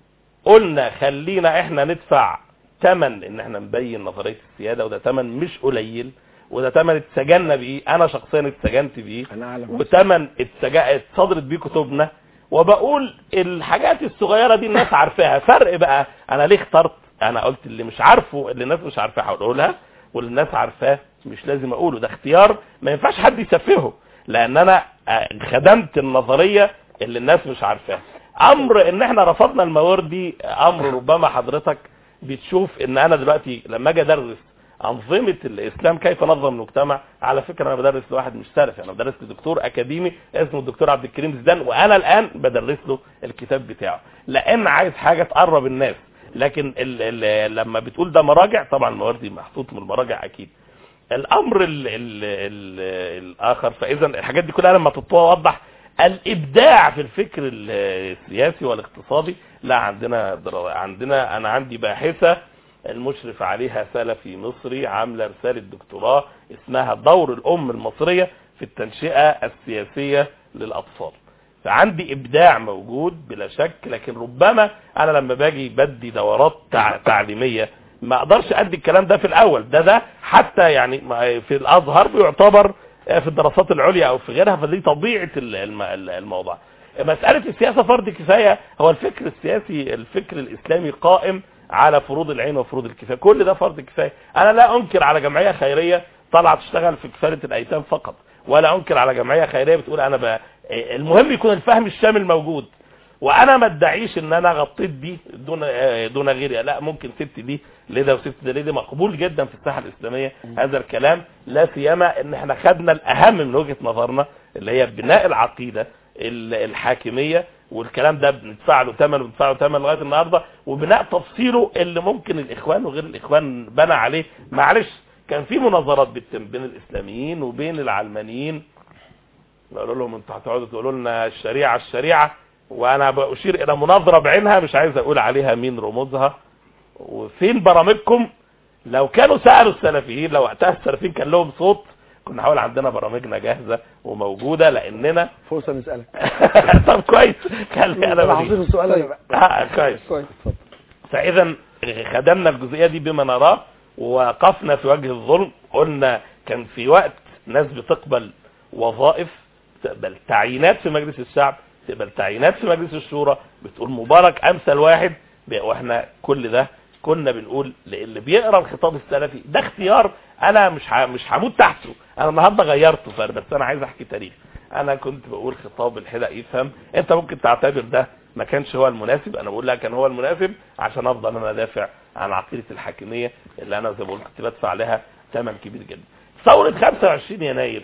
قلنا خلينا احنا ندفع ثمن ان احنا نبين نظريه السياده وده ثمن مش قليل وده ثمن اتسجلنا بيه انا شخصيا اتسجنت بيه انا اعلم وثمن اتسجا- اتصدرت بيه كتبنا وبقول الحاجات الصغيره دي الناس عارفاها فرق بقى انا ليه اخترت انا قلت اللي مش عارفه اللي الناس مش عارفاه هقولها واللي الناس عارفاه مش لازم اقوله ده اختيار ما ينفعش حد يسفهه لان انا آه، خدمت النظريه اللي الناس مش عارفاها امر ان احنا رفضنا المواردي امر ربما حضرتك بتشوف ان انا دلوقتي لما اجي ادرس انظمه الاسلام كيف نظم المجتمع على فكره انا بدرس لواحد مش سلفي انا بدرس لدكتور اكاديمي اسمه الدكتور عبد الكريم زيدان وانا الان بدرس له الكتاب بتاعه لان عايز حاجه تقرب الناس لكن ال ال لما بتقول ده مراجع طبعا المواردي محطوط من المراجع اكيد الامر ال ال ال الاخر فاذا الحاجات دي كلها لما تتوضح الابداع في الفكر السياسي والاقتصادي لا عندنا در- عندنا انا عندي باحثه المشرف عليها سلفي مصري عامله رساله دكتوراه اسمها دور الام المصريه في التنشئه السياسيه للاطفال فعندي ابداع موجود بلا شك لكن ربما انا لما باجي بدي دورات تع- تعليميه ما اقدرش ادي الكلام ده في الاول ده ده حتى يعني ما- في الازهر بيعتبر في الدراسات العليا او في غيرها فدي طبيعه ال- الم- الموضوع مساله السياسه فرض كفايه هو الفكر السياسي الفكر الاسلامي قائم على فروض العين وفروض الكفايه كل ده فرض كفايه انا لا انكر على جمعيه خيريه طالعه تشتغل في كفاله الايتام فقط ولا انكر على جمعيه خيريه بتقول انا ب... المهم يكون الفهم الشامل موجود وانا ما ادعيش ان انا غطيت دي دون آه، دون غيري لا ممكن ست دي لده وست ده لده مقبول جدا في الساحه الاسلاميه هذا الكلام لا سيما ان احنا خدنا الاهم من وجهه نظرنا اللي هي بناء العقيده ال- الحاكميه والكلام ده بندفع له ثمن وبندفع له ثمن لغايه النهارده وبناء تفصيله اللي ممكن الاخوان وغير الاخوان بنى عليه معلش كان في مناظرات بتتم بين الاسلاميين وبين العلمانيين قالوا لهم انتوا هتقعدوا تقولوا لنا الشريعه الشريعه وانا باشير الى مناظره بعينها مش عايز اقول عليها مين رموزها وفين برامجكم لو كانوا سالوا السلفيين لو وقتها السلفيين كان لهم صوت كنا حاول عندنا برامجنا جاهزه وموجوده لاننا فرصه نسالك طب كويس خلي انا انا بديك. عاوزين السؤال انا بقى آه كويس كويس فاذا خدمنا الجزئيه دي بما نراه ووقفنا في وجه الظلم قلنا كان في وقت ناس بتقبل وظائف تقبل تعيينات في مجلس الشعب تقبل تعيينات في مجلس الشورى بتقول مبارك امثل واحد ب- واحنا كل ده كنا بنقول اللي بيقرا الخطاب السلفي ده اختيار انا مش ه- مش هموت تحته انا النهارده غيرته ف- بس انا عايز احكي تاريخ انا كنت بقول خطاب الحدق يفهم انت ممكن تعتبر ده ما كانش هو المناسب انا بقول لك كان هو المناسب عشان افضل انا دافع عن عقيده الحاكميه اللي انا زي ما بقول كنت بدفع لها ثمن كبير جدا ثوره 25 يناير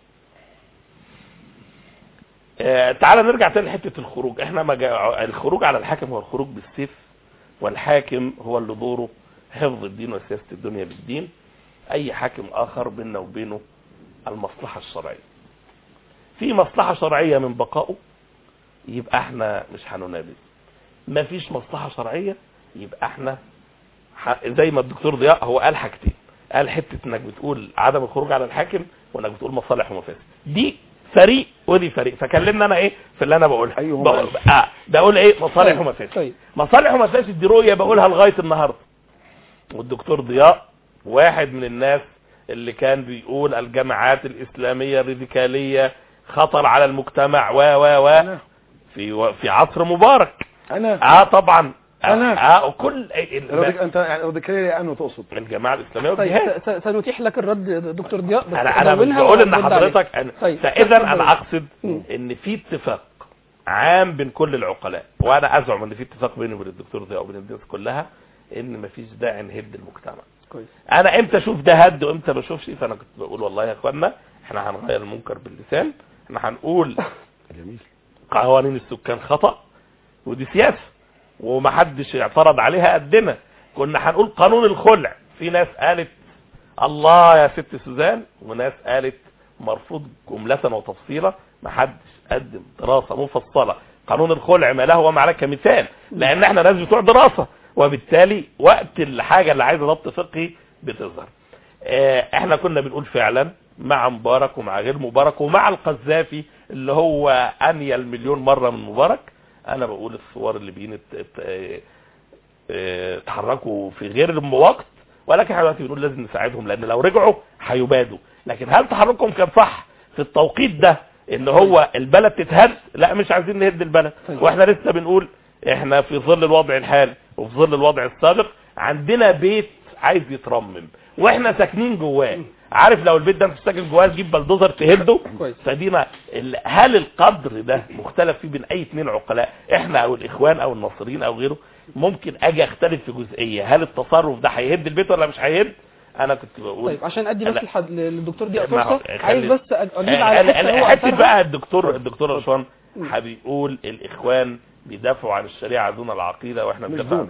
آه تعال نرجع تاني لحته الخروج احنا ما جا... الخروج على الحاكم هو الخروج بالسيف والحاكم هو اللي دوره حفظ الدين وسياسه الدنيا بالدين اي حاكم اخر بيننا وبينه المصلحه الشرعيه في مصلحة شرعية من بقائه يبقى احنا مش هننابذ ما فيش مصلحة شرعية يبقى احنا ح- زي ما الدكتور ضياء هو قال حاجتين قال حتة انك بتقول عدم الخروج على الحاكم وانك بتقول مصالح ومفاسد دي فريق ودي فريق فكلمنا انا ايه في اللي انا بقولها أيهما بقول اه بقول ايه مصالح طيب، ومفاسد طيب مصالح ومفاسد دي رؤية بقولها لغاية النهاردة والدكتور ضياء واحد من الناس اللي كان بيقول الجماعات الإسلامية الراديكالية خطر على المجتمع و و و انا في و في عصر مبارك انا اه طبعا أنا؟ اه كل الراديك- انت يعني الراديكاليه انه تقصد الجماعة الإسلامية طيب والجهاد س- س- سنتيح لك الرد يا دكتور ضياء بس انا انا مش دونها بقول ان ورد عليه. حضرتك أنا طيب. فاذا اتفضل. انا اقصد مم. ان في اتفاق عام بين كل العقلاء وانا ازعم ان في اتفاق بيني وبين الدكتور ضياء وبين الناس كلها ان مفيش داعي نهد المجتمع كويس انا امتى اشوف ده هد وامتى ما اشوفش فانا كنت بقول والله يا اخوانا احنا هنغير المنكر باللسان احنا هنقول جميل قوانين السكان خطأ ودي سياسة ومحدش اعترض عليها قدنا كنا هنقول قانون الخلع في ناس قالت الله يا ست سوزان وناس قالت مرفوض جملة وتفصيلا محدش قدم دراسة مفصلة قانون الخلع ما له وما عليه كمثال لان احنا ناس بتوع دراسة وبالتالي وقت الحاجة اللي عايزة ضبط فقهي بتظهر اه، احنا كنا بنقول فعلا مع مبارك ومع غير مبارك ومع القذافي اللي هو انيل مليون مرة من مبارك انا بقول الثوار الليبيين ات- ات- اه، اه، اتحركوا في غير وقت ولكن احنا دلوقتي بنقول لازم نساعدهم لان لو رجعوا هيبادوا لكن هل تحركهم كان صح في التوقيت ده ان هو البلد تتهد لا مش عايزين نهد البلد طيب. واحنا لسه بنقول احنا في ظل الوضع الحالي وفي ظل الوضع السابق عندنا بيت عايز يترمم واحنا ساكنين جواه عارف لو البيت ده انت ساكن جواه تجيب بلدوزر تهده كويس. فدينا ال- هل القدر ده مختلف فيه بين اي اثنين عقلاء احنا او الاخوان او الناصرين او غيره ممكن اجي اختلف في جزئيه هل التصرف ده هيهد البيت ولا مش هيهد انا كنت بقول طيب عشان ادي بس لا. لحد للدكتور ضياء ما هو- فرصه خلي- عايز بس أج- اجيب آه، على ال- حته ال- هو حته أثرها. بقى الدكتور الدكتور رشوان بيقول الاخوان بيدافعوا عن الشريعه دون العقيده واحنا مش بندافع دون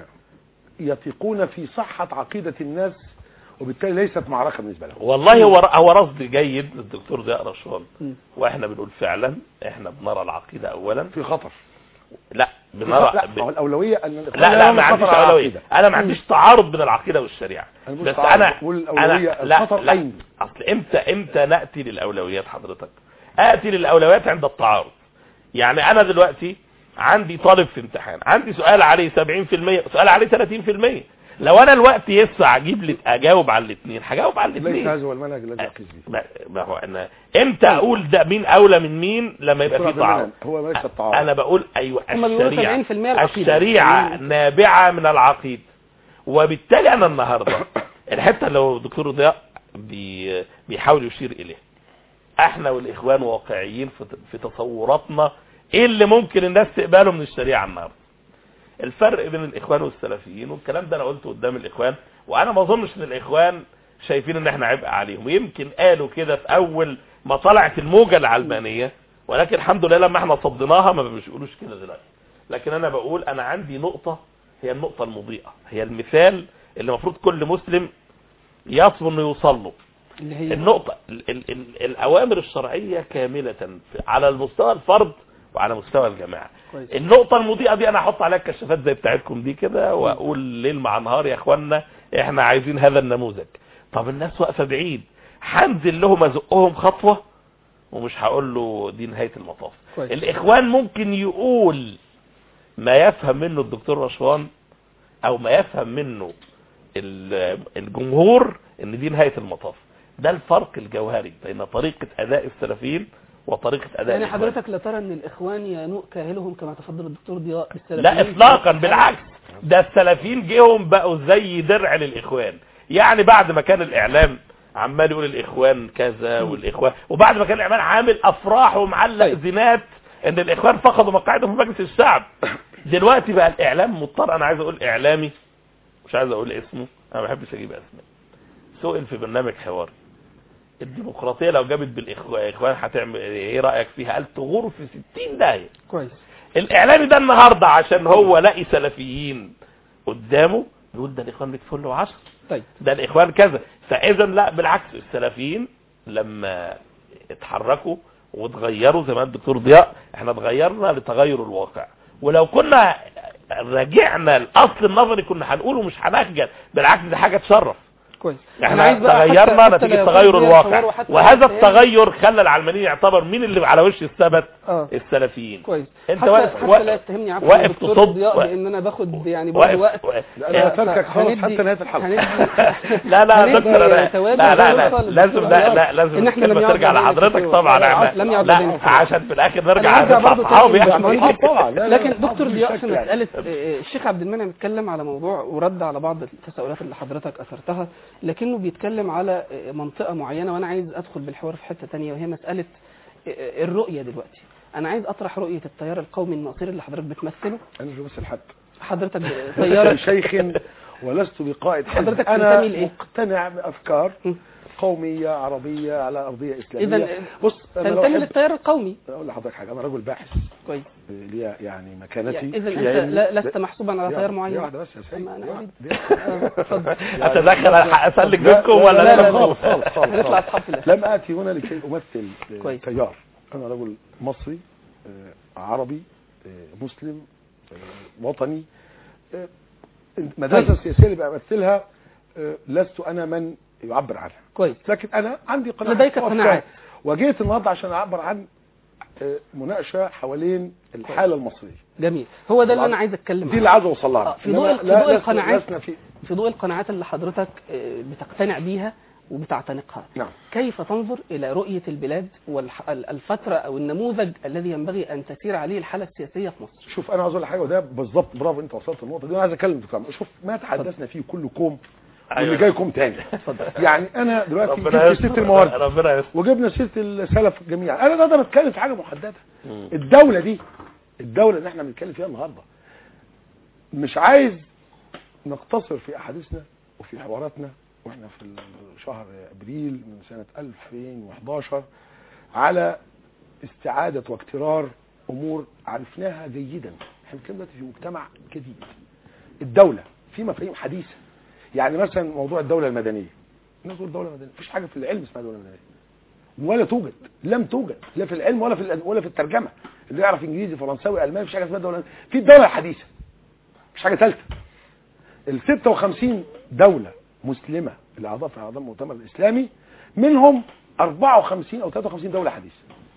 يثقون في صحة عقيدة الناس وبالتالي ليست معركة بالنسبة لهم والله هو هو رصد جيد للدكتور ضياء رشوان مم. واحنا بنقول فعلا احنا بنرى العقيده اولا في خطر لا في بنرى خطر- لا ب... ما هو الأولوية أن الإخوان لا لا يرون ما خطر عنديش على اولويه العقيدة. انا ما عنديش تعارض بين العقيده والشريعه أنا بقول بس تعارض، انا بقول الأولوية أنا لا الخطر لا أين؟ اصل امتى امتى ناتي للاولويات حضرتك اتي للاولويات عند التعارض يعني انا دلوقتي عندي طالب في امتحان عندي سؤال عليه 70% سؤال عليه 30% لو انا الوقت يسع اجيب لي اجاوب على الاثنين هجاوب على ليس الاثنين هذا هو المنهج الذي أقيس به ما ما هو انا امتى اقول ده مين اولى من مين لما يبقى دكتور في عبد تعارض المنعم، هو ليس التعارض انا بقول ايوه هم بيقولوا الشريعه 70% العقيدة. الشريعه يعني- نابعه من العقيده وبالتالي انا النهارده الحته اللي هو الدكتور ضياء بي بيحاول يشير اليه احنا والاخوان واقعيين في في تصوراتنا ايه اللي ممكن الناس تقبله من الشريعه النهارده الفرق بين الاخوان والسلفيين والكلام ده انا قلته قدام الاخوان وانا ما اظنش ان الاخوان شايفين ان احنا عبء عليهم ويمكن قالوا كده في اول ما طلعت الموجه العلمانيه ولكن الحمد لله لما احنا صدناها ما مش بيقولوش كده دلوقتي لكن انا بقول انا عندي نقطه هي النقطه المضيئه هي المثال اللي المفروض كل مسلم يصبر انه يوصل له اللي هي النقطة ال ال ال الأوامر الشرعية كاملة في- على المستوى الفرد وعلى مستوى الجماعة كويس. النقطة المضيئة دي أنا أحط عليها كشافات زي بتاعتكم دي كده وأقول ليل مع نهار يا إخوانا إحنا عايزين هذا النموذج طب الناس واقفة بعيد هنزل لهم أزقهم خطوة ومش هقول له دي نهاية المطاف كويس. الإخوان ممكن يقول ما يفهم منه الدكتور رشوان أو ما يفهم منه ال- الجمهور ان دي نهاية المطاف ده الفرق الجوهري بين طريقة اداء السلفيين وطريقة اداء يعني الإخوان. حضرتك لا ترى ان الاخوان ينوء كاهلهم كما تفضل الدكتور ضياء بالسلفيين لا اطلاقا بالعكس ده السلفيين جيهم بقوا زي درع للاخوان يعني بعد ما كان الاعلام عمال يقول الاخوان كذا والاخوان وبعد ما كان الاعلام عامل افراح ومعلق طيب. زينات ان الاخوان فقدوا مقاعدهم في مجلس الشعب دلوقتي بقى الاعلام مضطر انا عايز اقول اعلامي مش عايز اقول اسمه انا ما بحبش اجيب اسماء سئل في برنامج حواري الديمقراطيه لو جابت بالاخوان هتعمل ايه رايك فيها قال تغور في 60 داهيه كويس الاعلامي ده النهارده عشان هو لاقي سلفيين قدامه يقول ده الاخوان بتفل وعشر طيب ده الاخوان كذا فاذا لا بالعكس السلفيين لما اتحركوا وتغيروا زي ما قال الدكتور ضياء احنا اتغيرنا لتغير الواقع ولو كنا رجعنا الاصل النظري كنا هنقوله مش هنخجل بالعكس دي حاجه تشرف كويس احنا بقى حتى- تغيرنا حتى لا نتيجه يكون تغير فيها الواقع تصور وحتى وهذا الخيال. التغير خلى العلمانيين يعتبر مين اللي على وش الثبت اه السلفيين كويس انت حتى واقف- حتى واقف- لا يتهمني عفوا واقف الدكتور تصد- ضياء واقف- بان انا باخد يعني برضه واقف وقت واقف- لا انا هتركك خالص هندي- حتى نهايه الحلقه هندي- لا لا يا هندي دكتور لا توابع لا لا, لا خالص لازم للدكتور لا ضياء. لا لازم إن إحنا لم الكلمة يعد ترجع لدينا لحضرتك كتير. طبعا لا، احنا لم يعد لا لدينا كتير. عشان في الاخر أنا نرجع هرجع نطلع برضه صحابي تاني يعني للباشمهندس. طبعا لا، لا، لكن لا، دكتور طبعاً ضياء بشكل في يعني. مسألة آه، الشيخ عبد المنعم اتكلم على موضوع ورد على بعض التساؤلات اللي حضرتك أثرتها لكنه بيتكلم على آه، منطقة معينة وأنا عايز أدخل بالحوار في حتة تانية وهي مسألة آه، الرؤية دلوقتي أنا عايز أطرح رؤية التيار القومي الناصري اللي حضرتك بتمثله انا مش بمثل حد حضرتك لست تيار بشيخ ولست بقائد حزب حضرتك انا تنتمي لإيه؟ مقتنع بافكار م. قوميه عربيه على ارضيه اسلاميه إذا بص انا لو تنتمي أحب- للتيار القومي اقول لحضرتك حاجه انا رجل باحث كويس ليا يعني مكانتي يعني إذا في أنت علمي. لا لست محسوبا على دي تيار واحدة- معين دي واحده بس يا سيدي أما أنا دي أريد واحدة- دي- آه، اتفضل اتدخل اسلك لا، بينكم لا، ولا لا، لا، لا، خالص خالص خالص هنطلع خالص. أصحاب في الآخر لم اتي هنا لكي امثل آه، كويس. تيار انا رجل مصري آه، عربي آه، مسلم آه، وطني آه، المدرسه طيب. السياسيه اللي بمثلها آه، لست انا من يعبر عنها كويس لكن انا عندي قناعات لديك وأفكار. قناعات. وجيت النهارده عشان اعبر عن آه، مناقشه حوالين الحاله المصريه جميل هو ده اللي طبعاً. انا عايز اتكلم دي اللي عايز اوصل لها آه، في ضوء- إنما في لا- ضوء لسنا- القناعات. لسنا في في ضوء القناعات اللي حضرتك آه، بتقتنع بيها وبتعتنقها نعم كيف تنظر إلى رؤية البلاد والفترة أو النموذج الذي ينبغي أن تسير عليه الحالة السياسية في مصر شوف انا عاوز اقول لك حاجه وده بالظبط برافو انت وصلت النقطه دي انا عايز اتكلم في كلام شوف ما تحدثنا فيه كل كوم واللي أيوة. جاي كوم تاني يعني انا دلوقتي ربنا جبت يستر سيره الموارد ربنا يستر وجبنا سيره السلف جميعا انا ده بتكلم في حاجه محدده مم. الدوله دي الدوله اللي احنا بنتكلم فيها النهارده مش عايز نقتصر في احاديثنا وفي حواراتنا واحنا في شهر ابريل من سنه 2011 على استعاده واكترار امور عرفناها جيدا احنا بنتكلم دلوقتي في مجتمع جديد الدوله في مفاهيم حديثه يعني مثلا موضوع الدوله المدنيه الناس تقول دوله مدنيه مفيش حاجه في العلم اسمها دوله مدنيه ولا توجد لم توجد لا في العلم ولا في ولا في الترجمه اللي يعرف انجليزي فرنساوي الماني مفيش حاجه اسمها دوله في الدوله الحديثه مش حاجه ثالثه ال 56 دوله مسلمه اللي اعضاء في اعضاء المؤتمر الاسلامي منهم 54 او 53 دوله حديثه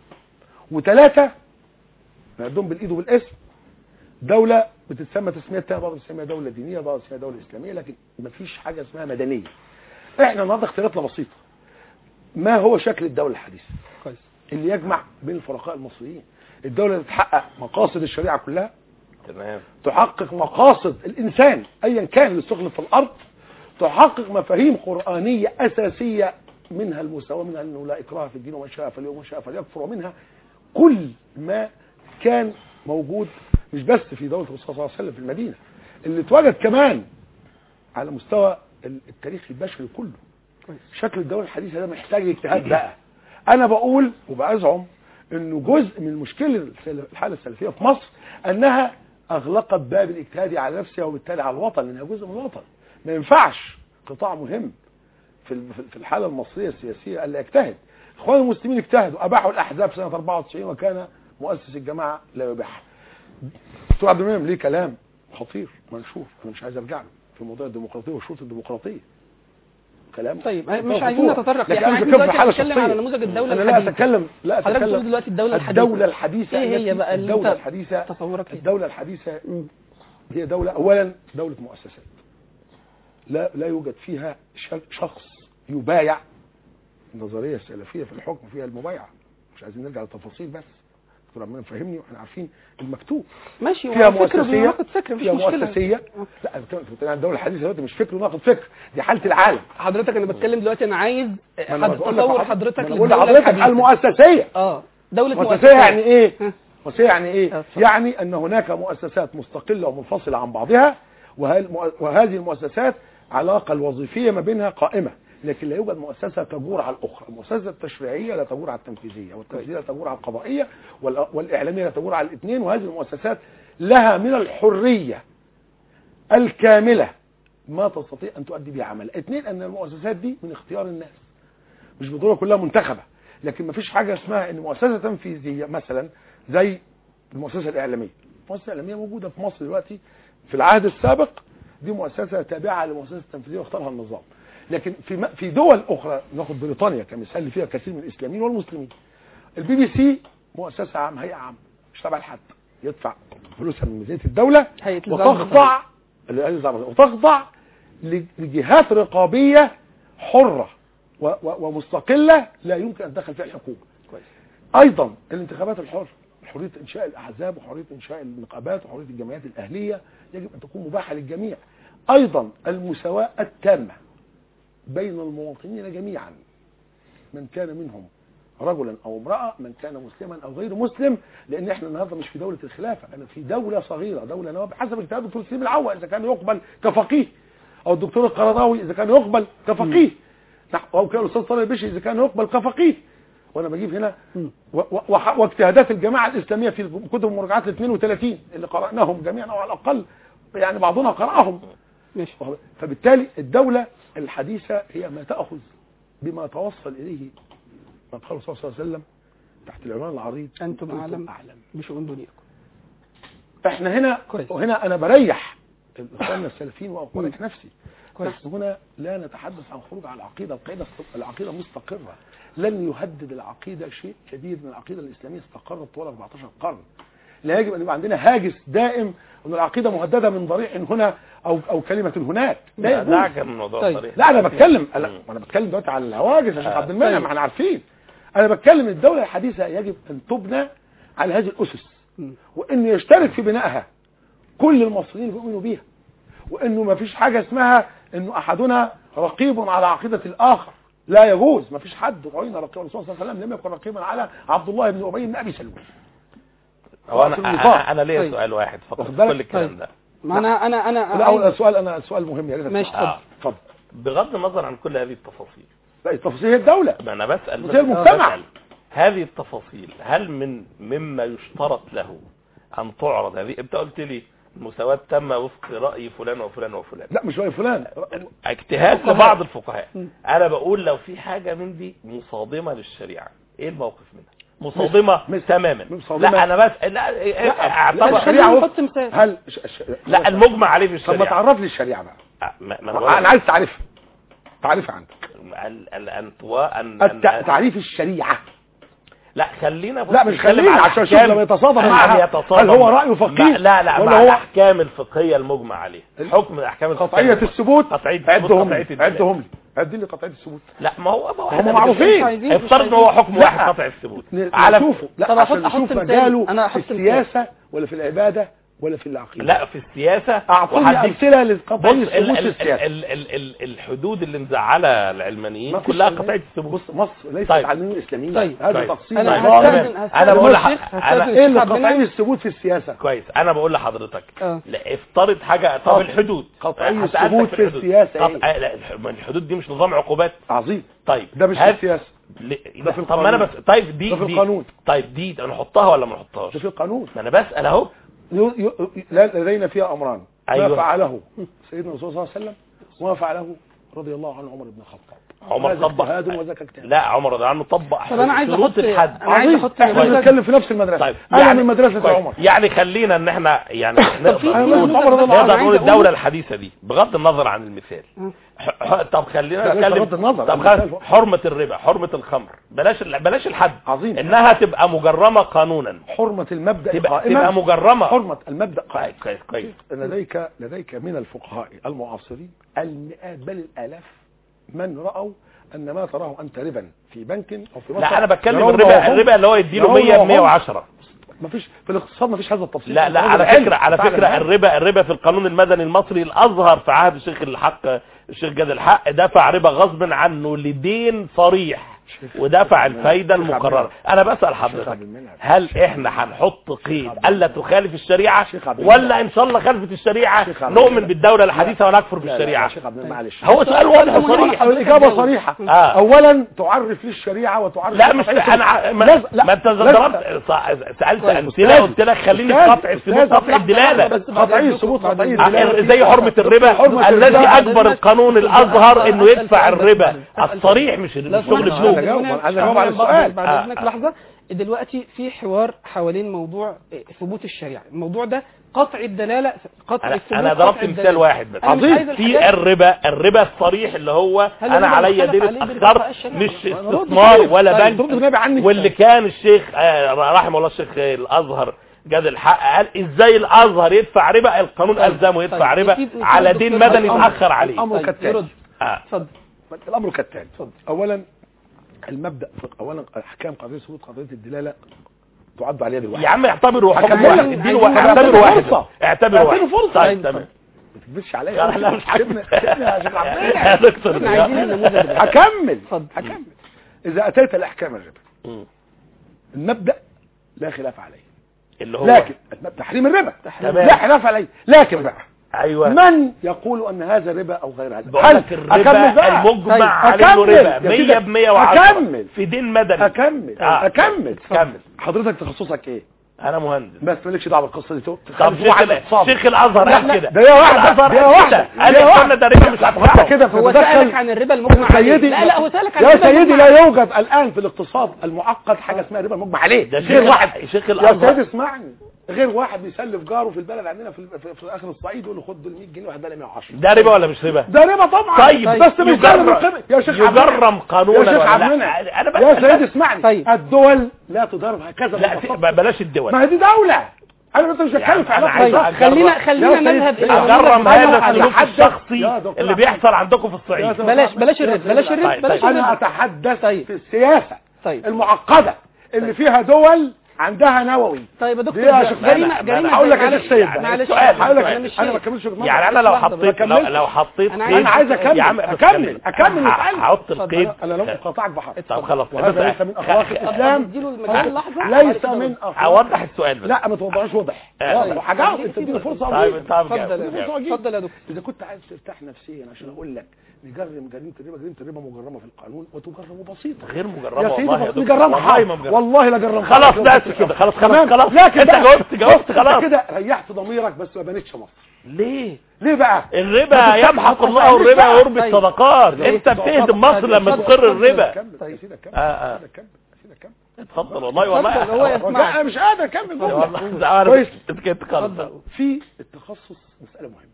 وثلاثه نعدهم بالايد وبالاسم دوله بتتسمى تسميتها بعض بتسميها دوله دينيه بعض بتسميها دوله اسلاميه لكن مفيش حاجه اسمها مدنيه احنا النهارده اختياراتنا بسيطه ما هو شكل الدوله الحديثه كويس اللي يجمع بين الفرقاء المصريين الدوله اللي تحقق مقاصد الشريعه كلها تمام تحقق مقاصد الانسان ايا كان اللي استخلف في الارض تحقق مفاهيم قرانيه اساسيه منها المساواه منها انه لا اكراه في الدين ومن شاء فليؤمن ومن شاء فليكفر ومنها كل ما كان موجود مش بس في دوله الرسول صلى الله عليه وسلم في المدينه اللي اتوجد كمان على مستوى التاريخ البشري كله كويس شكل الدوله الحديثه ده محتاج اجتهاد بقى انا بقول وبأزعم انه جزء من مشكله الحاله السلفيه في مصر انها اغلقت باب الاجتهاد على نفسها وبالتالي على الوطن لانها جزء من الوطن ما ينفعش قطاع مهم في ال- في الحاله المصريه السياسيه الا يجتهد اخوان المسلمين اجتهدوا اباحوا الاحزاب سنه 94 وكان مؤسس الجماعه لا يباح دكتور عبد المنعم ليه كلام خطير منشور انا مش عايز ارجع له في موضوع الديمقراطيه والشروط الديمقراطيه كلام طيب منتهى مش عايزين الخطورة. نتطرق لكن احنا انا عايزين بتكلم في دلوقتي حاله نتكلم شخصيه على نموذج الدولة انا لا الحديثة اتكلم لا حضرتك بتقول اتكلم دلوقتي الدولة الحديثة الدوله الحديثه ايه هي التي- بقى اللي الدوله انت الحديثه تصورك ايه؟ الدوله الحديثه مم. هي دوله اولا دوله مؤسسات لا لا يوجد فيها ش- شخص يبايع النظريه السلفيه في الحكم فيها المبايعه مش عايزين نرجع للتفاصيل بس دكتور عمال فهمني واحنا عارفين المكتوب ماشي فيها هو فكر مؤسسيه بيناقض فكر مفيش فيها مشكلة مؤسسيه لا أنا بتكلم بتكلم عن الدوله الحديثه دلوقتي مش فكر ناقض فكر دي حاله العالم حضرتك انا بتكلم دلوقتي انا عايز ما أنا حد بقول تصور لحضرتك- حضرتك ما أنا بقول للدولة لحضرتك الحديثة المؤسسيه اه دولة مؤسسيه يعني ايه ها. مؤسسيه يعني ايه آه، اتفضل. يعني ان هناك مؤسسات مستقله ومنفصله عن بعضها وهل- وهذه المؤسسات علاقه الوظيفيه ما بينها قائمه لكن لا يوجد مؤسسه تجور على الاخرى المؤسسه التشريعيه لا تجور على التنفيذيه والتنفيذيه لا تجور على القضائيه وال- والاعلاميه لا تجور على الاثنين وهذه المؤسسات لها من الحريه الكامله ما تستطيع ان تؤدي به عمل اثنين ان المؤسسات دي من اختيار الناس مش بالضروره كلها منتخبه لكن ما فيش حاجه اسمها ان مؤسسه تنفيذيه مثلا زي المؤسسه الاعلاميه المؤسسه الاعلاميه موجوده في مصر دلوقتي في العهد السابق دي مؤسسه تابعه للمؤسسه التنفيذيه واختارها النظام لكن في م- في دول اخرى ناخد بريطانيا كمثال اللي فيها كثير من الاسلاميين والمسلمين البي بي سي مؤسسه عام هيئه عامه مش تبع لحد يدفع فلوسها من ميزانيه الدوله هيئة الإذاعة وتخضع الإذاعة وتخضع لجهات رقابيه حره و- و- ومستقله لا يمكن ان تدخل فيها الحكومه كويس ايضا الانتخابات الحره حريه انشاء الاحزاب وحريه انشاء النقابات وحريه الجمعيات الاهليه يجب ان تكون مباحه للجميع ايضا المساواه التامه بين المواطنين جميعا من كان منهم رجلا او امراه من كان مسلما او غير مسلم لان احنا النهارده مش في دوله الخلافه انا في دوله صغيره دوله نواب حسب اجتهاد الدكتور سليم العوا اذا كان يقبل كفقيه او الدكتور القرضاوي اذا كان يقبل كفقيه نح- او كان الاستاذ طارق البشري اذا كان يقبل كفقيه وانا بجيب هنا و- و- وح- واجتهادات الجماعه الاسلاميه في كتب المراجعات ال 32 اللي قراناهم جميعا او على الاقل يعني بعضنا قراهم ماشي فبالتالي الدولة الحديثة هي ما تأخذ بما توصل إليه ما قال الرسول صلى الله عليه وسلم تحت العنوان العريض أنتم أعلم أعلم بشؤون دنياكم احنا هنا كويس. وهنا أنا بريح اخواننا السلفيين وأريح نفسي كويس. نحن هنا لا نتحدث عن خروج على العقيدة القاعدة العقيدة مستقرة لن يهدد العقيدة شيء كبير من العقيدة الإسلامية استقرت طوال 14 قرن لا يجب أن يبقى عندنا هاجس دائم أن العقيدة مهددة من ضريح هنا أو أو كلمة هناك لا لا يجوز. ده كان الموضوع طيب. صريح لا انا بتكلم لا مم. انا بتكلم دلوقتي على الهواجس يا شيخ آه. عبد المنعم طيب. ما احنا عارفين انا بتكلم الدوله الحديثه يجب ان تبنى على هذه الاسس مم. وان يشترك في بنائها كل المصريين اللي بيؤمنوا بيها وانه ما فيش حاجه اسمها انه احدنا رقيب على عقيده الاخر لا يجوز ما فيش حد راينا رقيب الرسول صلى الله عليه وسلم لم يكن رقيبا على عبد الله بن ابي بن ابي سلول هو انا في النطاق. انا, أنا ليا طيب. سؤال واحد فقط واخد في بالك؟ كل الكلام طيب. ده ما أنا أنا أنا لا أول سؤال انا سؤال مهم يا ريت ماشي، أسأل. اتفضل. اتفضل بغض النظر عن كل هذه التفاصيل لا التفاصيل هي الدوله ما انا بسال وزي المجتمع. بسأل. هذه التفاصيل هل من مما يشترط له ان تعرض هذه انت قلت لي المساواة تم وفق رأي فلان وفلان وفلان لا مش رأي فلان اجتهاد الفقهاء. لبعض الفقهاء م. انا بقول لو في حاجة من دي مصادمة للشريعة ايه الموقف منها مصادمة مش- تماما مش صادمة. لا انا بس لا, لا، اعتبر الشريعة خلينا وفق- نحط مثال هل ش... ش... لا المجمع عليه في طب ما الشريعة تعرف لي الشريعه بقى أه، ما ما أنا بقول انا عايز تعرفها تعرفها عندك ال- ال- ان توا ان الت... أن- تعريف الشريعه لا خلينا بص لا مش نتكلم خلينا عن عشان نشوف أحكام- لما يتصادم هل معها يتصادم هل هو رأيه فقيه مع- لا لا ولا مع هو- الاحكام الفقهيه المجمع عليها حكم الاحكام قطعيه الفقهية الثبوت قطعيه الثبوت عدهم قطعيه لي الدلالة. عدهم لي عد لي قطعيه الثبوت لا ما هو ما هو هم إحنا معروفين. مش عايزين- مش افترض ان هو حكم لا. واحد قطع الثبوت ن- على نشوفه لا طب عشان أحط- أحط نشوف مثال. مجاله أنا في أحط مثال. السياسه ولا في العباده ولا في العقيده لا في السياسه اعطوني وهديك- امثله لقضايا بص ال- الثبوت في ال- السياسه ال- ال- ال- الحدود اللي مزعله العلمانيين ما فيش كلها علمانيين. قطعيه الثبوت بص مصر ليست طيب. علمانيين اسلاميين طيب. هذا طيب. تقسيم أنا طيب. ظالم. هستأذن أنا هستأذن بقول الشيخ لح- هستأذن أنا- ايه الشيخ اللي عبد قطعين المنعم. الثبوت في السياسه كويس انا بقول لحضرتك آه. لا افترض حاجه طب قطع- الحدود قطعي هسألك الثبوت في الحدود. السياسة قطع... لا الح- ما الحدود دي مش نظام عقوبات عظيم طيب ده مش في هل- السياسه ل... ده لا، في طب ما انا بس القانون. طيب دي ده في دي القانون. طيب دي نحطها ولا ما نحطهاش ده في القانون ما انا بسال اهو ي- ي- لا- لدينا فيها امران أيوة. ما فعله سيدنا الرسول صلى الله عليه وسلم وما فعله رضي الله عنه عمر بن الخطاب عمر هذا طبق اجتهاد وذاك اجتهاد لا عمر رضي الله عنه طبق طب أنا عايز شروط أحط- الحد أنا عايز عظيم. أحط احنا نموذج. بنتكلم في نفس المدرسه طيب انا من مدرسه كويس. عمر يعني خلينا ان احنا يعني نقدر في- أنا نقول من عمر رضي الله عنه. نقدر عايز نقول أقول- الدوله الحديثه دي بغض النظر عن المثال ح- ح- طب خلينا لا، ليس نتكلم بغض النظر. طب المثال خل... هو- حرمه الربا حرمه الخمر بلاش ال- بلاش الحد عظيم. انها تبقى مجرمه قانونا حرمه المبدا تبقى قائمه تبقى مجرمه حرمه المبدا قائمه كويس كويس كويس لديك لديك من الفقهاء المعاصرين المئات بل الالاف من راوا ان ما تراه انت ربا في بنك او في لا انا بتكلم يرونه الربا وهم- الربا اللي هو يديله يرونه 100 وهم- 110 ما فيش في الاقتصاد ما فيش هذا التفصيل لا لا هذا على العلم فكرة على بتاع فكرة العلم. الربا الربا في القانون المدني المصري الازهر في عهد الشيخ الحق الشيخ جاد الحق دفع ربا غصب عنه لدين صريح شيخ- ودفع شيخ الفايدة عبد المقررة المنعم. انا بسأل شيخ حضرتك عبد المنعم. هل احنا هنحط قيد الا تخالف الشريعة شيخ عبد المنعم. ولا ان شاء الله خالفت الشريعة شيخ عبد نؤمن المنعم. بالدولة الحديثة ونكفر لا، لا، لا، بالشريعة شيخ عبد المنعم معلش هو سؤال واضح وصريح الاجابه صريحه آه. اولا تعرف لي الشريعه وتعرف لا مش قطعية انا ما, لاز- لا، ما انت لاز- ضربت سالت كويس. امثله أستاذ، قلت لك خليني في أستاذ، قطع الثبوت أستاذ، قطع الدلاله بس بعد قطعي إذنكم، الثبوت بعد قطعي إذنكم. الدلالة. زي حرمة الربا حرمة الذي الربا. اجبر القانون الازهر انه يدفع الربا الصريح مش مش شغل لا، بنوك أجاوب، المنعم أنا عايز أجاوب على بعد- السؤال. بعد آه، اذنك آه. لحظه دلوقتي في حوار حوالين موضوع إيه، ثبوت الشريعه الموضوع ده قطع الدلاله قطع انا الثبوت انا قطع ضربت الدلالة. مثال واحد بس أنا مش عظيم. عايز في الحاجات- الربا الربا الصريح اللي هو هل انا الربا عليا مختلف دين عليه بقطع اتاخرت الشريعة؟ مش أنا رد استثمار كتير. ولا طيب، بنك رد النبي عنك. واللي كان الشيخ آه، رحمه الله الشيخ الازهر جاد الحق قال ازاي الازهر يدفع ربا القانون طيب، الزمه يدفع طيب. ربا يسيب- يسيب على الدكتور دين مدني الأمر- اتاخر عليه الأمر طيب، كالتالي. يرد آه. اتفضل الامر كالتالي اتفضل. اولا المبدا اولا احكام قضيه ثبوت قضيه الدلاله تعد على يد الواحد يا عم اعتبروا حكم هكمل واحد لك. اديله عايزين واحد نعمل اعتبروا واحد فرصة. اعتبروا واحد اعتبروا فرصة. طيب طيب، تمام ما تكبسش عليا لا لا مش سيبني سيبني يا شيخ عبد يا الله دكتور احنا عايزين النموذج ده هكمل اتفضل. هكمل اذا اتيت الاحكام الربا مم. المبدا لا خلاف عليه اللي هو لكن المبدأ تحريم الربا تمام. لا خلاف عليه لكن بقى ايوه من يقول ان هذا ربا او غير هذا بقول لك أكمل الربا بقى؟ المجمع طيب، عليه انه أكمل. ربا يا 100 سيدي، ب 110 أكمل. في دين مدني اكمل آه. اكمل كمل حضرتك تخصصك ايه انا مهندس بس مالكش دعوه بالقصه دي طب تخلي شيخ واحد ال- اقتصاد. شيخ الازهر لا، قال لا، كده ده هي واحدة، الازهر ده هي قال واحدة، كده ده قال هي السنه واحدة. ده ربا مش انت هتدفعه كده هو بتتدخل. سألك عن الربا المجمع يا عليه سيدي لا لا هو سألك عن يا الربا سيدي المجمع لا عليه. يوجد الان في الاقتصاد المعقد حاجه اسمها ربا المجمع عليه ده غير شيخ واحد شيخ يا الازهر سيدي اسمعني غير واحد بيسلف جاره في البلد عندنا في, في, في اخر الصعيد يقول له خد ال 100 جنيه واحد ده 110 ده ربا ولا مش ربا ده ربا طبعا طيب بس بيسلم يجرم القيمة. يا شيخ عبد المنعم. يجرم قانونا يا شيخ ولا عبد لا؟ المنعم. انا يا بس سيدي اسمعني طيب. الدول لا تضرب هكذا لا ببساطة. ت- بلاش الدول ما هي دي دولة انا انت مش بتكلم في أنا علاقة عايز طيب. أجرب. خلينا يا خلينا سيدي، نذهب الى أجرب نموذج اجرم أنا هذا السلوك أتحدث- الشخصي يا دكتور اللي عبد- بيحصل عندكم في يا الصعيد دكتور بلاش عبد- بلاش يا الرد سيدي، بلاش طيب، الرد بلاش طيب. انا الرد اتحدث طيب. في السياسة طيب المعقدة اللي فيها دول عندها نووي طيب يا دكتور دي يا شيخ جريمه أنا- جريمه أنا هقول لك يا معلش- شيخ سيد بقى. معلش السؤال- هقول لك انا مش انا ما شايف. كملتش وجهة يعني نظري. انا لو لحظة، حطيت ما لو, كملتش. لو حطيت أنا قيد عايز- عايز أكمل، يا عم أكمل، أكمل ه- واسألني. هحط اتفضل. القيد انا لم اقاطعك بحرف طب خلاص وهذا ليس من اخلاق الاسلام اديله المجال لحظه ليس من اخلاق اوضح السؤال بس لا ما توضحش واضح آه. واضح وهجاوب انت اديني فرصه طيب أقول. طيب اتفضل جاوب، يا جاوب. دكتور اتفضل يا دكتور اذا كنت عايز ترتاح نفسيا عشان اقول لك نجرم جريمه الربا جريمه الربا مجرمه في القانون وتجرم بسيطه غير مجرمه يا سيدي والله يا بس دكتور نجرمها والله ما مجرمه والله لا جرمها خلاص بس كده خلاص خلاص تمام؟ خلاص لكن انت بقى- جاوبت جاوبت بص، خلاص انت كده ريحت ضميرك بس ما بنتش مصر ليه ليه بقى الربا ما تفتح- يمحق ما الله تفتحليش الربا بقى. ويربي طيب. الصدقات طيب. انت بتهدم مصر طيب. لما اتفضل. تقر الربا كمل طيب. يا سيدي كمل آه، آه. يا سيدي كمل يا سيدي كمل اتفضل والله والله اتفضل، هو يسمع. لا، انا مش قادر اكمل جمله والله ده انا كويس. انت كنت خلاص اتفضل. في التخصص مسألة مهمة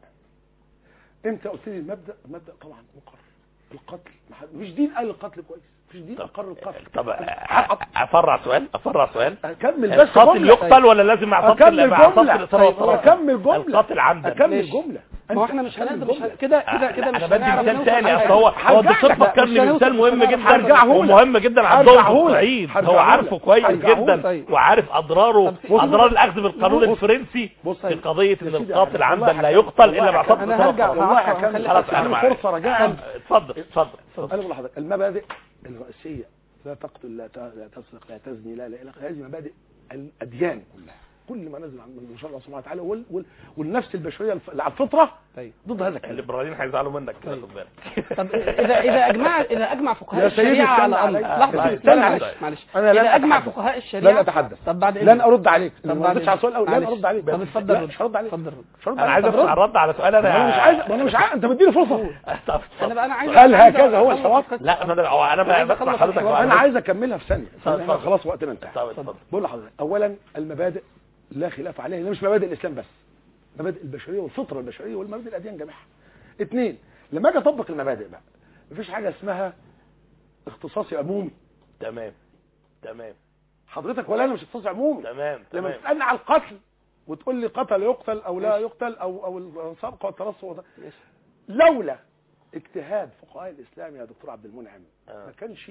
انت قلت لي المبدأ المبدأ طبعا مقر القتل ما حد- مفيش دين قال القتل كويس مفيش دين اقر القتل طب هقط- افرع سؤال افرع سؤال اكمل بس القاتل جملة يقتل ولا لازم مع قتل اكمل مع قتل جملة الاثاره طيب، والطلاق اكمل جملة القاتل عمدا اكمل ليش؟ جملة ما هو أنت احنا مش أكمل هنقدر مش جملة. هن- كده كده كده مش انا بدي هنعرف مثال نوصل تاني لحاجة. اصل هو هو هرجع الدكتور لك بقى، فكرني مش هنوصل- بمثال مهم مش جدا هرجعهولك. ومهم جدا عندهم في هرجعهولك. الصعيد هو هرجعهولك. عارفه كويس هرجعهولك. جدا طيب. وعارف اضراره طب اضرار الاخذ بالقانون بص. الفرنسي بص. في قضيه ان يا سيدي، القاتل والله عمدا لا هكمل. يقتل والله الا مع هكمل. قتل انا الاثاره هرجع والله هعقب، هكمل. هخلي خلاص حضرتك- انا اديني معاك فرصة رجاء اتفضل اتفضل اتفضل. انا بقول لحضرتك المبادئ الرئيسيه لا تقتل لا ت- لا تسرق لا تزني لا لا إله هذه مبادئ الاديان كلها كل ما نزل عن من شرع الله سبحانه وتعالى وال وال والنفس البشريه الف- اللي على الفطره طيب ضد هذا الكلام الليبراليين هيزعلوا منك كده طيب. خد بالك طب اذا اذا اجمع اذا اجمع فقهاء يا سيدي الشريعه استنى على امر علي. لحظه طيب، استنى طيب. معلش معلش أنا لن اذا اجمع أتحدث. فقهاء الشريعه لن اتحدث طب بعد لن إذنك. ارد عليك طب ما بعد ردتش على السؤال الاول لن معلش. ارد عليك طب اتفضل لا، رد. مش هرد عليك اتفضل رد. مش هرد انا عايز عليك اسمع الرد على سؤال انا انا مش عايز انا مش عايز انت مديني فرصه طب انا بقى انا عايز هل عايز هكذا هو أخلص الحوار؟ القصة. لا ما انا هو انا أنا عايز بسمع أخلص حضرتك الحوار. انا عايز اكملها في ثانيه اتفضل. احنا خلاص وقتنا انتهى طب اتفضل بقول لحضرتك اولا المبادئ لا خلاف عليها هي مش مبادئ الاسلام بس مبادئ البشريه والفطره البشريه والمبادئ الاديان جميعها اثنين لما اجي اطبق المبادئ بقى مفيش حاجه اسمها اختصاصي عمومي تمام تمام حضرتك ولا انا مش اختصاصي عمومي تمام لما تمام تسالني على القتل وتقول لي قتل يقتل او لا يقتل او او السرقه والترصد وده. ماشي. لولا اجتهاد فقهاء الاسلام يا دكتور عبد المنعم آه. ما كانش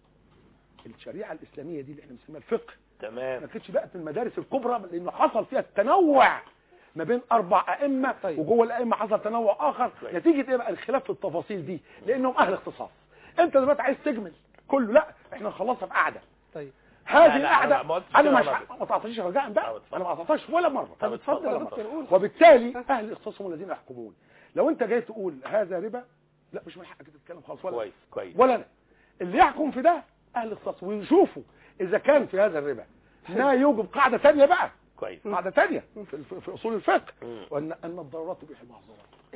الشريعه الاسلاميه دي اللي احنا بنسميها الفقه ما تمام كانتش بقت من المدارس الكبرى لانه حصل فيها التنوع ما بين اربع ائمه طيب. وجوه الائمه حصل تنوع اخر كويس. نتيجه ايه بقى الخلاف في التفاصيل دي لانهم اهل اختصاص انت دلوقتي عايز تجمل كله لا احنا نخلصها في قعده طيب هذه لا، لا، القعده أنا ما قلتش انا كده مش ولا- ما تعطيش رجاء طب بقى اتفضل. انا ما اعطيتش ولا مره طب اتفضل يا ولا دكتور، مرة. قول. وبالتالي اهل الاختصاص هم الذين يحكمون لو انت جاي تقول هذا ربا لا مش من حقك تتكلم خالص ولا كويس كويس ولا انا اللي يحكم في ده اهل الاختصاص ويشوفوا اذا كان في هذا الربا لا يوجب قاعده ثانيه بقى كويس قاعده ثانيه في, في, في اصول الفقه مم. وان ان الضرورات تبيح المحظورات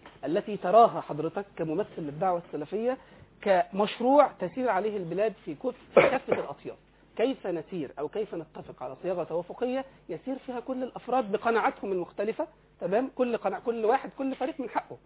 التي تراها حضرتك كممثل للدعوة السلفية كمشروع تسير عليه البلاد في كف- في كافة الأطياف كيف نسير أو كيف نتفق على صياغة توافقية يسير فيها كل الأفراد بقناعاتهم المختلفة تمام كل قناع كل واحد كل فريق من حقه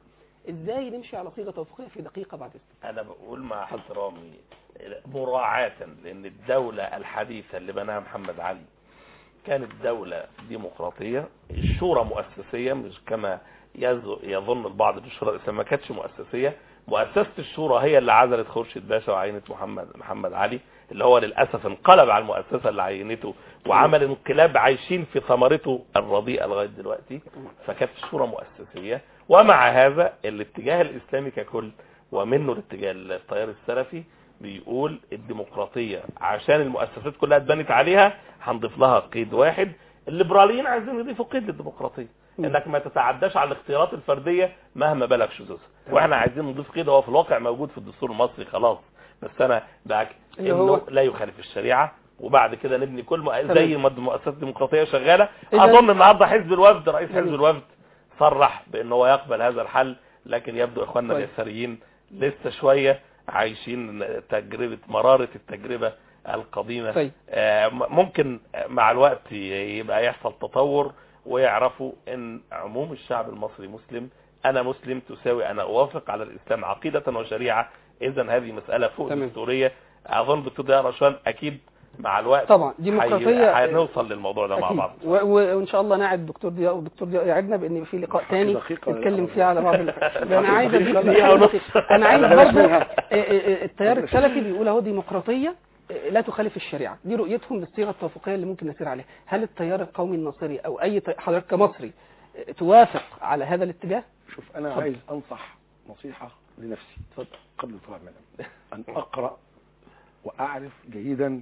ازاي نمشي على صيغه توافقيه في دقيقه بعد السنة انا بقول مع احترامي مراعاة لان الدولة الحديثة اللي بناها محمد علي كانت دولة ديمقراطية الشورى مؤسسية مش كما يز- يظن البعض ان الشورى الاسلامية ما كانتش مؤسسية مؤسسة الشورى هي اللي عزلت خورشيد باشا وعينت محمد محمد علي اللي هو للاسف انقلب على المؤسسة اللي عينته وعمل انقلاب عايشين في ثمرته الرديئة لغاية دلوقتي فكانت الشورى مؤسسية ومع هذا الاتجاه الاسلامي ككل ومنه الاتجاه التيار السلفي بيقول الديمقراطية عشان المؤسسات كلها اتبنت عليها هنضيف لها قيد واحد الليبراليين عايزين يضيفوا قيد للديمقراطية مم. انك ما تتعداش على الاختيارات الفردية مهما بلغ شذوذها واحنا عايزين نضيف قيد هو في الواقع موجود في الدستور المصري خلاص بس انا بقى اللي انه هو؟ لا يخالف الشريعة وبعد كده نبني كل مؤ... تمام. زي ما المؤسسات الديمقراطية شغالة إذا- اظن النهارده حزب الوفد رئيس حزب جميل. الوفد صرح بان هو يقبل هذا الحل لكن يبدو اخواننا كويس. اليساريين لسه شوية عايشين تجربة مرارة التجربة القديمة طيب. آه، م- ممكن مع الوقت ي- يبقى يحصل تطور ويعرفوا ان عموم الشعب المصري مسلم انا مسلم تساوي انا اوافق على الاسلام عقيدة وشريعة اذا هذه مسألة فوق تمام. دستورية اظن دكتور ضياء رشوان اكيد مع الوقت طبعا ديمقراطيه هي- هنوصل للموضوع ده مع أكيد. بعض و- و- وان شاء الله نعد الدكتور ضياء والدكتور ضياء يعدنا بان في لقاء تاني دقيقة ولا نتكلم لا؟ فيه على بعض ال- ده انا عايز دقيقة أضيف لا، دقيقة ونص. انا عايز بلاش برضه منها. آه، آه، التيار السلفي بيقول اهو ديمقراطيه آه، لا تخالف الشريعه دي رؤيتهم للصيغه التوافقيه اللي ممكن نسير عليها هل التيار القومي الناصري او اي تي- حضرتك كمصري آه، توافق على هذا الاتجاه شوف انا اتفضل. عايز انصح نصيحة لنفسي اتفضل قبل طلوع المنام ان اقرأ واعرف جيدا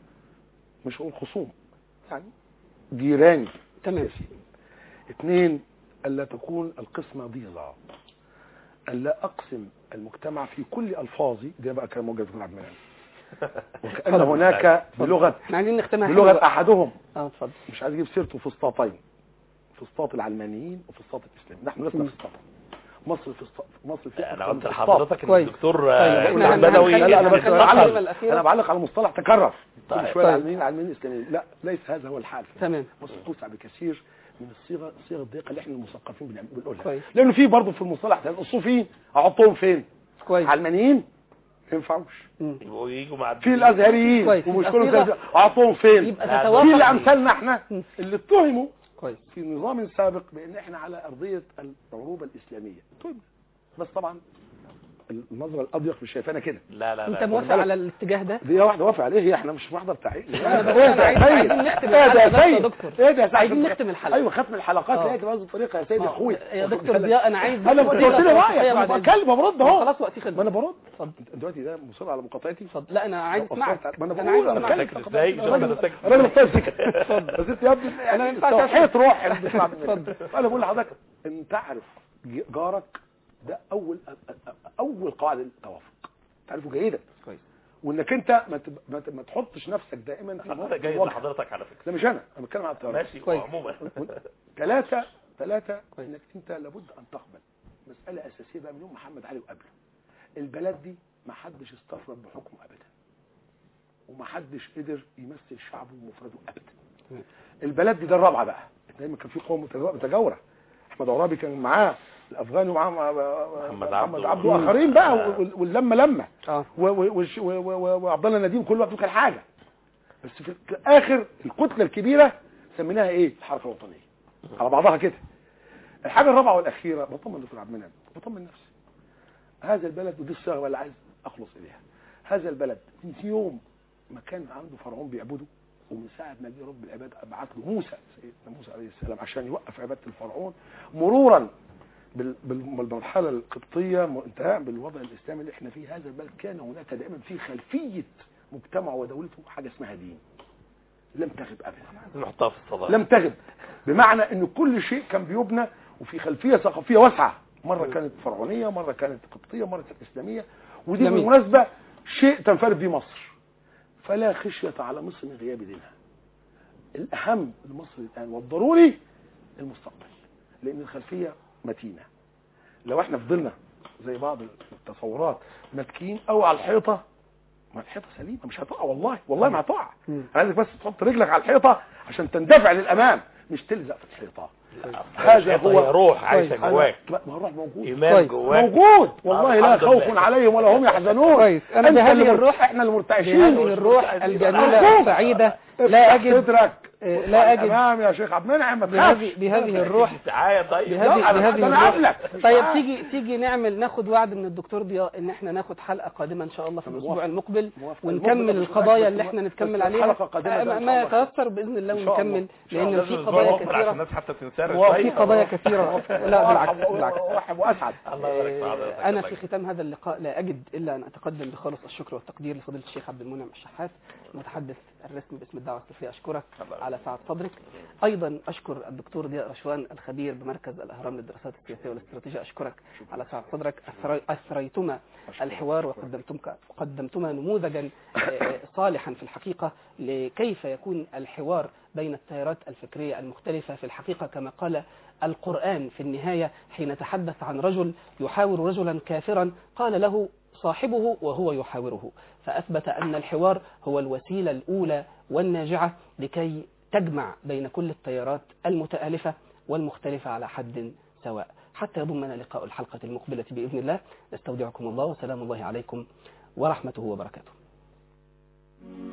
مش هقول خصوم يعني جيراني تمام اثنين الا تكون القسمة ضيزة الا اقسم المجتمع في كل الفاظي ده بقى كلام موجود في عبد المنعم وكأن اتفضل. هناك بلغة احنا عايزين نختمها بلغة حلوة. احدهم اه اتفضل مش عايز اجيب سيرته فسطاطين فسطاط العلمانيين وفسطاط الاسلام نحن لسنا مم. فسطاط مصر فسطاط مصر في انا قلت فسطاط. لحضرتك ان كويس. الدكتور طيب، آه، احنا إسلام هن- بدوي لا لا انا بس هنخلي بعلق الكلمة الأخيرة. انا بعلق على مصطلح تكرر طيب. كل شويه طيب. علمانيين علمانيين اسلاميين لا ليس هذا هو الحال تمام مصر توسع بكثير من الصيغه الصيغه الضيقه اللي احنا المثقفين بنعم- بنقولها كويس. لانه في برضه في المصطلح ده الصوفيين احطهم فين كويس علمانيين ما ينفعوش مم. يبقوا يجوا مع في الازهريين كويس. ومش يبقى كلهم صيغة- زي- احطهم فين يبقى لا، تتوافق في اللي امثالنا احنا مم. اللي اتهموا كويس في نظام سابق بان احنا على ارضيه العروبه الاسلاميه اتهمنا بس طبعا النظره الاضيق مش شايفانا كده لا لا انت لا موافق على الاتجاه ده دي واحده وافق عليه هي احنا مش في محضر تعيين أنا بس أنا عايز- عايزين نختم الحلقة بس يا دكتور. ايه ده يا سيد؟ عايزين نختم الحلقة. ايوه ختم الحلقات آه. لا بهذه الطريقه يا سيدي آه. اخويا يا دكتور ضياء انا عايز انا قلت صيغة لي توافقية رايك بعد انا إذنك. بتكلم برد ما اهو خلاص وقتي خلص ما انا برد اتفضل انت دلوقتي ده مصر على مقاطعتي اتفضل لا انا عايز اسمعك ما انا انا عايز بقول انا اسمعك بتكلم ازاي؟ شوف أنا ساكت. انا مختار سكت بس انت يا ابني أنا ما ينفعش توحيد روح اللي بتسمع منك. اتفضل. انا بقول لحضرتك ان تعرف جارك ده اول اول قواعد التوافق تعرفه جيدا كويس وانك انت ما, تب... ما, ت... ما تحطش نفسك دائما في انا جاي الوضع. لحضرتك على فكرة لا مش انا انا بتكلم على الطيارة ماشي كويس. عموما ثلاثة ثلاثة كويس. انك انت لابد ان تقبل مسألة اساسية بقى من يوم محمد علي وقبله البلد دي ما حدش استفرد بحكمه ابدا وما حدش قدر يمثل شعبه ومفرده ابدا تمام. البلد دي ده الرابعة بقى دايما كان في قوم متجاورة- متجاورة احمد عرابي كان معاه الافغاني ومعاه مع- محمد محمد عبده. عبده واخرين بقى آه. وال- واللمة لمة اه و- و- والش- و- و- و- وعبد الله نديم كل واحد كان حاجه بس في الاخر الكتله الكبيره سميناها ايه الحركه الوطنيه على بعضها كده الحاجه الرابعه والاخيره بطمن دكتور عبد المنعم بطمن نفسي هذا البلد ودي الصيغه اللي عايز اخلص اليها هذا البلد من يوم ما كان عنده فرعون بيعبده ومن ساعه ما جه رب العباد ابعت له موسى سيدنا موسى عليه السلام عشان يوقف عباده الفرعون مرورا بال- بال- بالمرحله القبطيه انتهاء بالوضع الاسلامي اللي احنا فيه هذا البلد كان هناك دائما في خلفيه مجتمع ودولته حاجه اسمها دين لم تغب ابدا نحطها في الصلاة لم تغب بمعنى ان كل شيء كان بيبنى وفي خلفيه ثقافيه واسعه مره كانت فرعونيه مره كانت قبطيه مره كانت اسلاميه ودي جميل. بالمناسبه شيء تنفرد به مصر فلا خشيه على مصر من غياب دينها الاهم لمصر الان والضروري المستقبل لان الخلفيه متينه لو احنا فضلنا زي بعض التصورات متكين او على الحيطه ما الحيطه سليمه مش هتقع والله والله ما هتقع مم. عايزك بس تحط رجلك على الحيطه عشان تندفع للامام مش تلزق في الحيطه هذا هو هي روح عايشه كويس. جواك ما ما الروح موجود ايمان كويس. جواك موجود والله لا الحمد خوف لله. عليهم ولا هم يحزنون كويس. أنا أنت بهذه اللي مر- الروح- احنا المرتعشين بهذه الروح الجميلة أرجوك. السعيدة لا افتح أجد صدرك آه، لا أجد تمام يا شيخ عبد المنعم ما بهذه تخافش بهذه الروح دعايه طيب بهذه لا، أنا- بهذه أنا الروح قبلك. مش طيب معاك. تيجي تيجي نعمل ناخد وعد من الدكتور ضياء ان احنا ناخد حلقه قادمه ان شاء الله في الاسبوع موافق. المقبل موافق. ونكمل المقبل مش القضايا بس- اللي احنا بس نتكمل الحلقة عليها القادمة آه، ده إن ما شاء الله. يتيسر باذن الله إن شاء الله. ونكمل إن شاء الله. لان في لازم قضايا نظبط عشان كثيره الناس حتى تنسانا موافق. في شوية. قضايا كثيره لا بالعكس وأرحب- بالعكس وأرحب واسعد الله يبارك في حضرتك. آه، أنا في ختام هذا اللقاء لا أجد إلا أن أتقدم بخالص الشكر والتقدير لفضيلة الشيخ عبد المنعم الشحات المتحدث الرسمي باسم الدعوة السلفية أشكرك على سعة صدرك أيضا أشكر الدكتور ضياء رشوان الخبير بمركز الأهرام للدراسات السياسية والاستراتيجية أشكرك على سعة صدرك أثري- أثريتما الحوار وقدمتمك قدمتما نموذجا آه، صالحا في الحقيقة لكيف يكون الحوار بين التيارات الفكرية المختلفة في الحقيقة كما قال القرآن في النهاية حين تحدث عن رجل يحاور رجلا كافرا قال له صاحبه وهو يحاوره فأثبت أن الحوار هو الوسيلة الأولى والناجعة لكي تجمع بين كل التيارات المتآلفة والمختلفة على حد سواء حتى يضمنا لقاء الحلقة المقبلة بإذن الله نستودعكم الله وسلام الله عليكم ورحمته وبركاته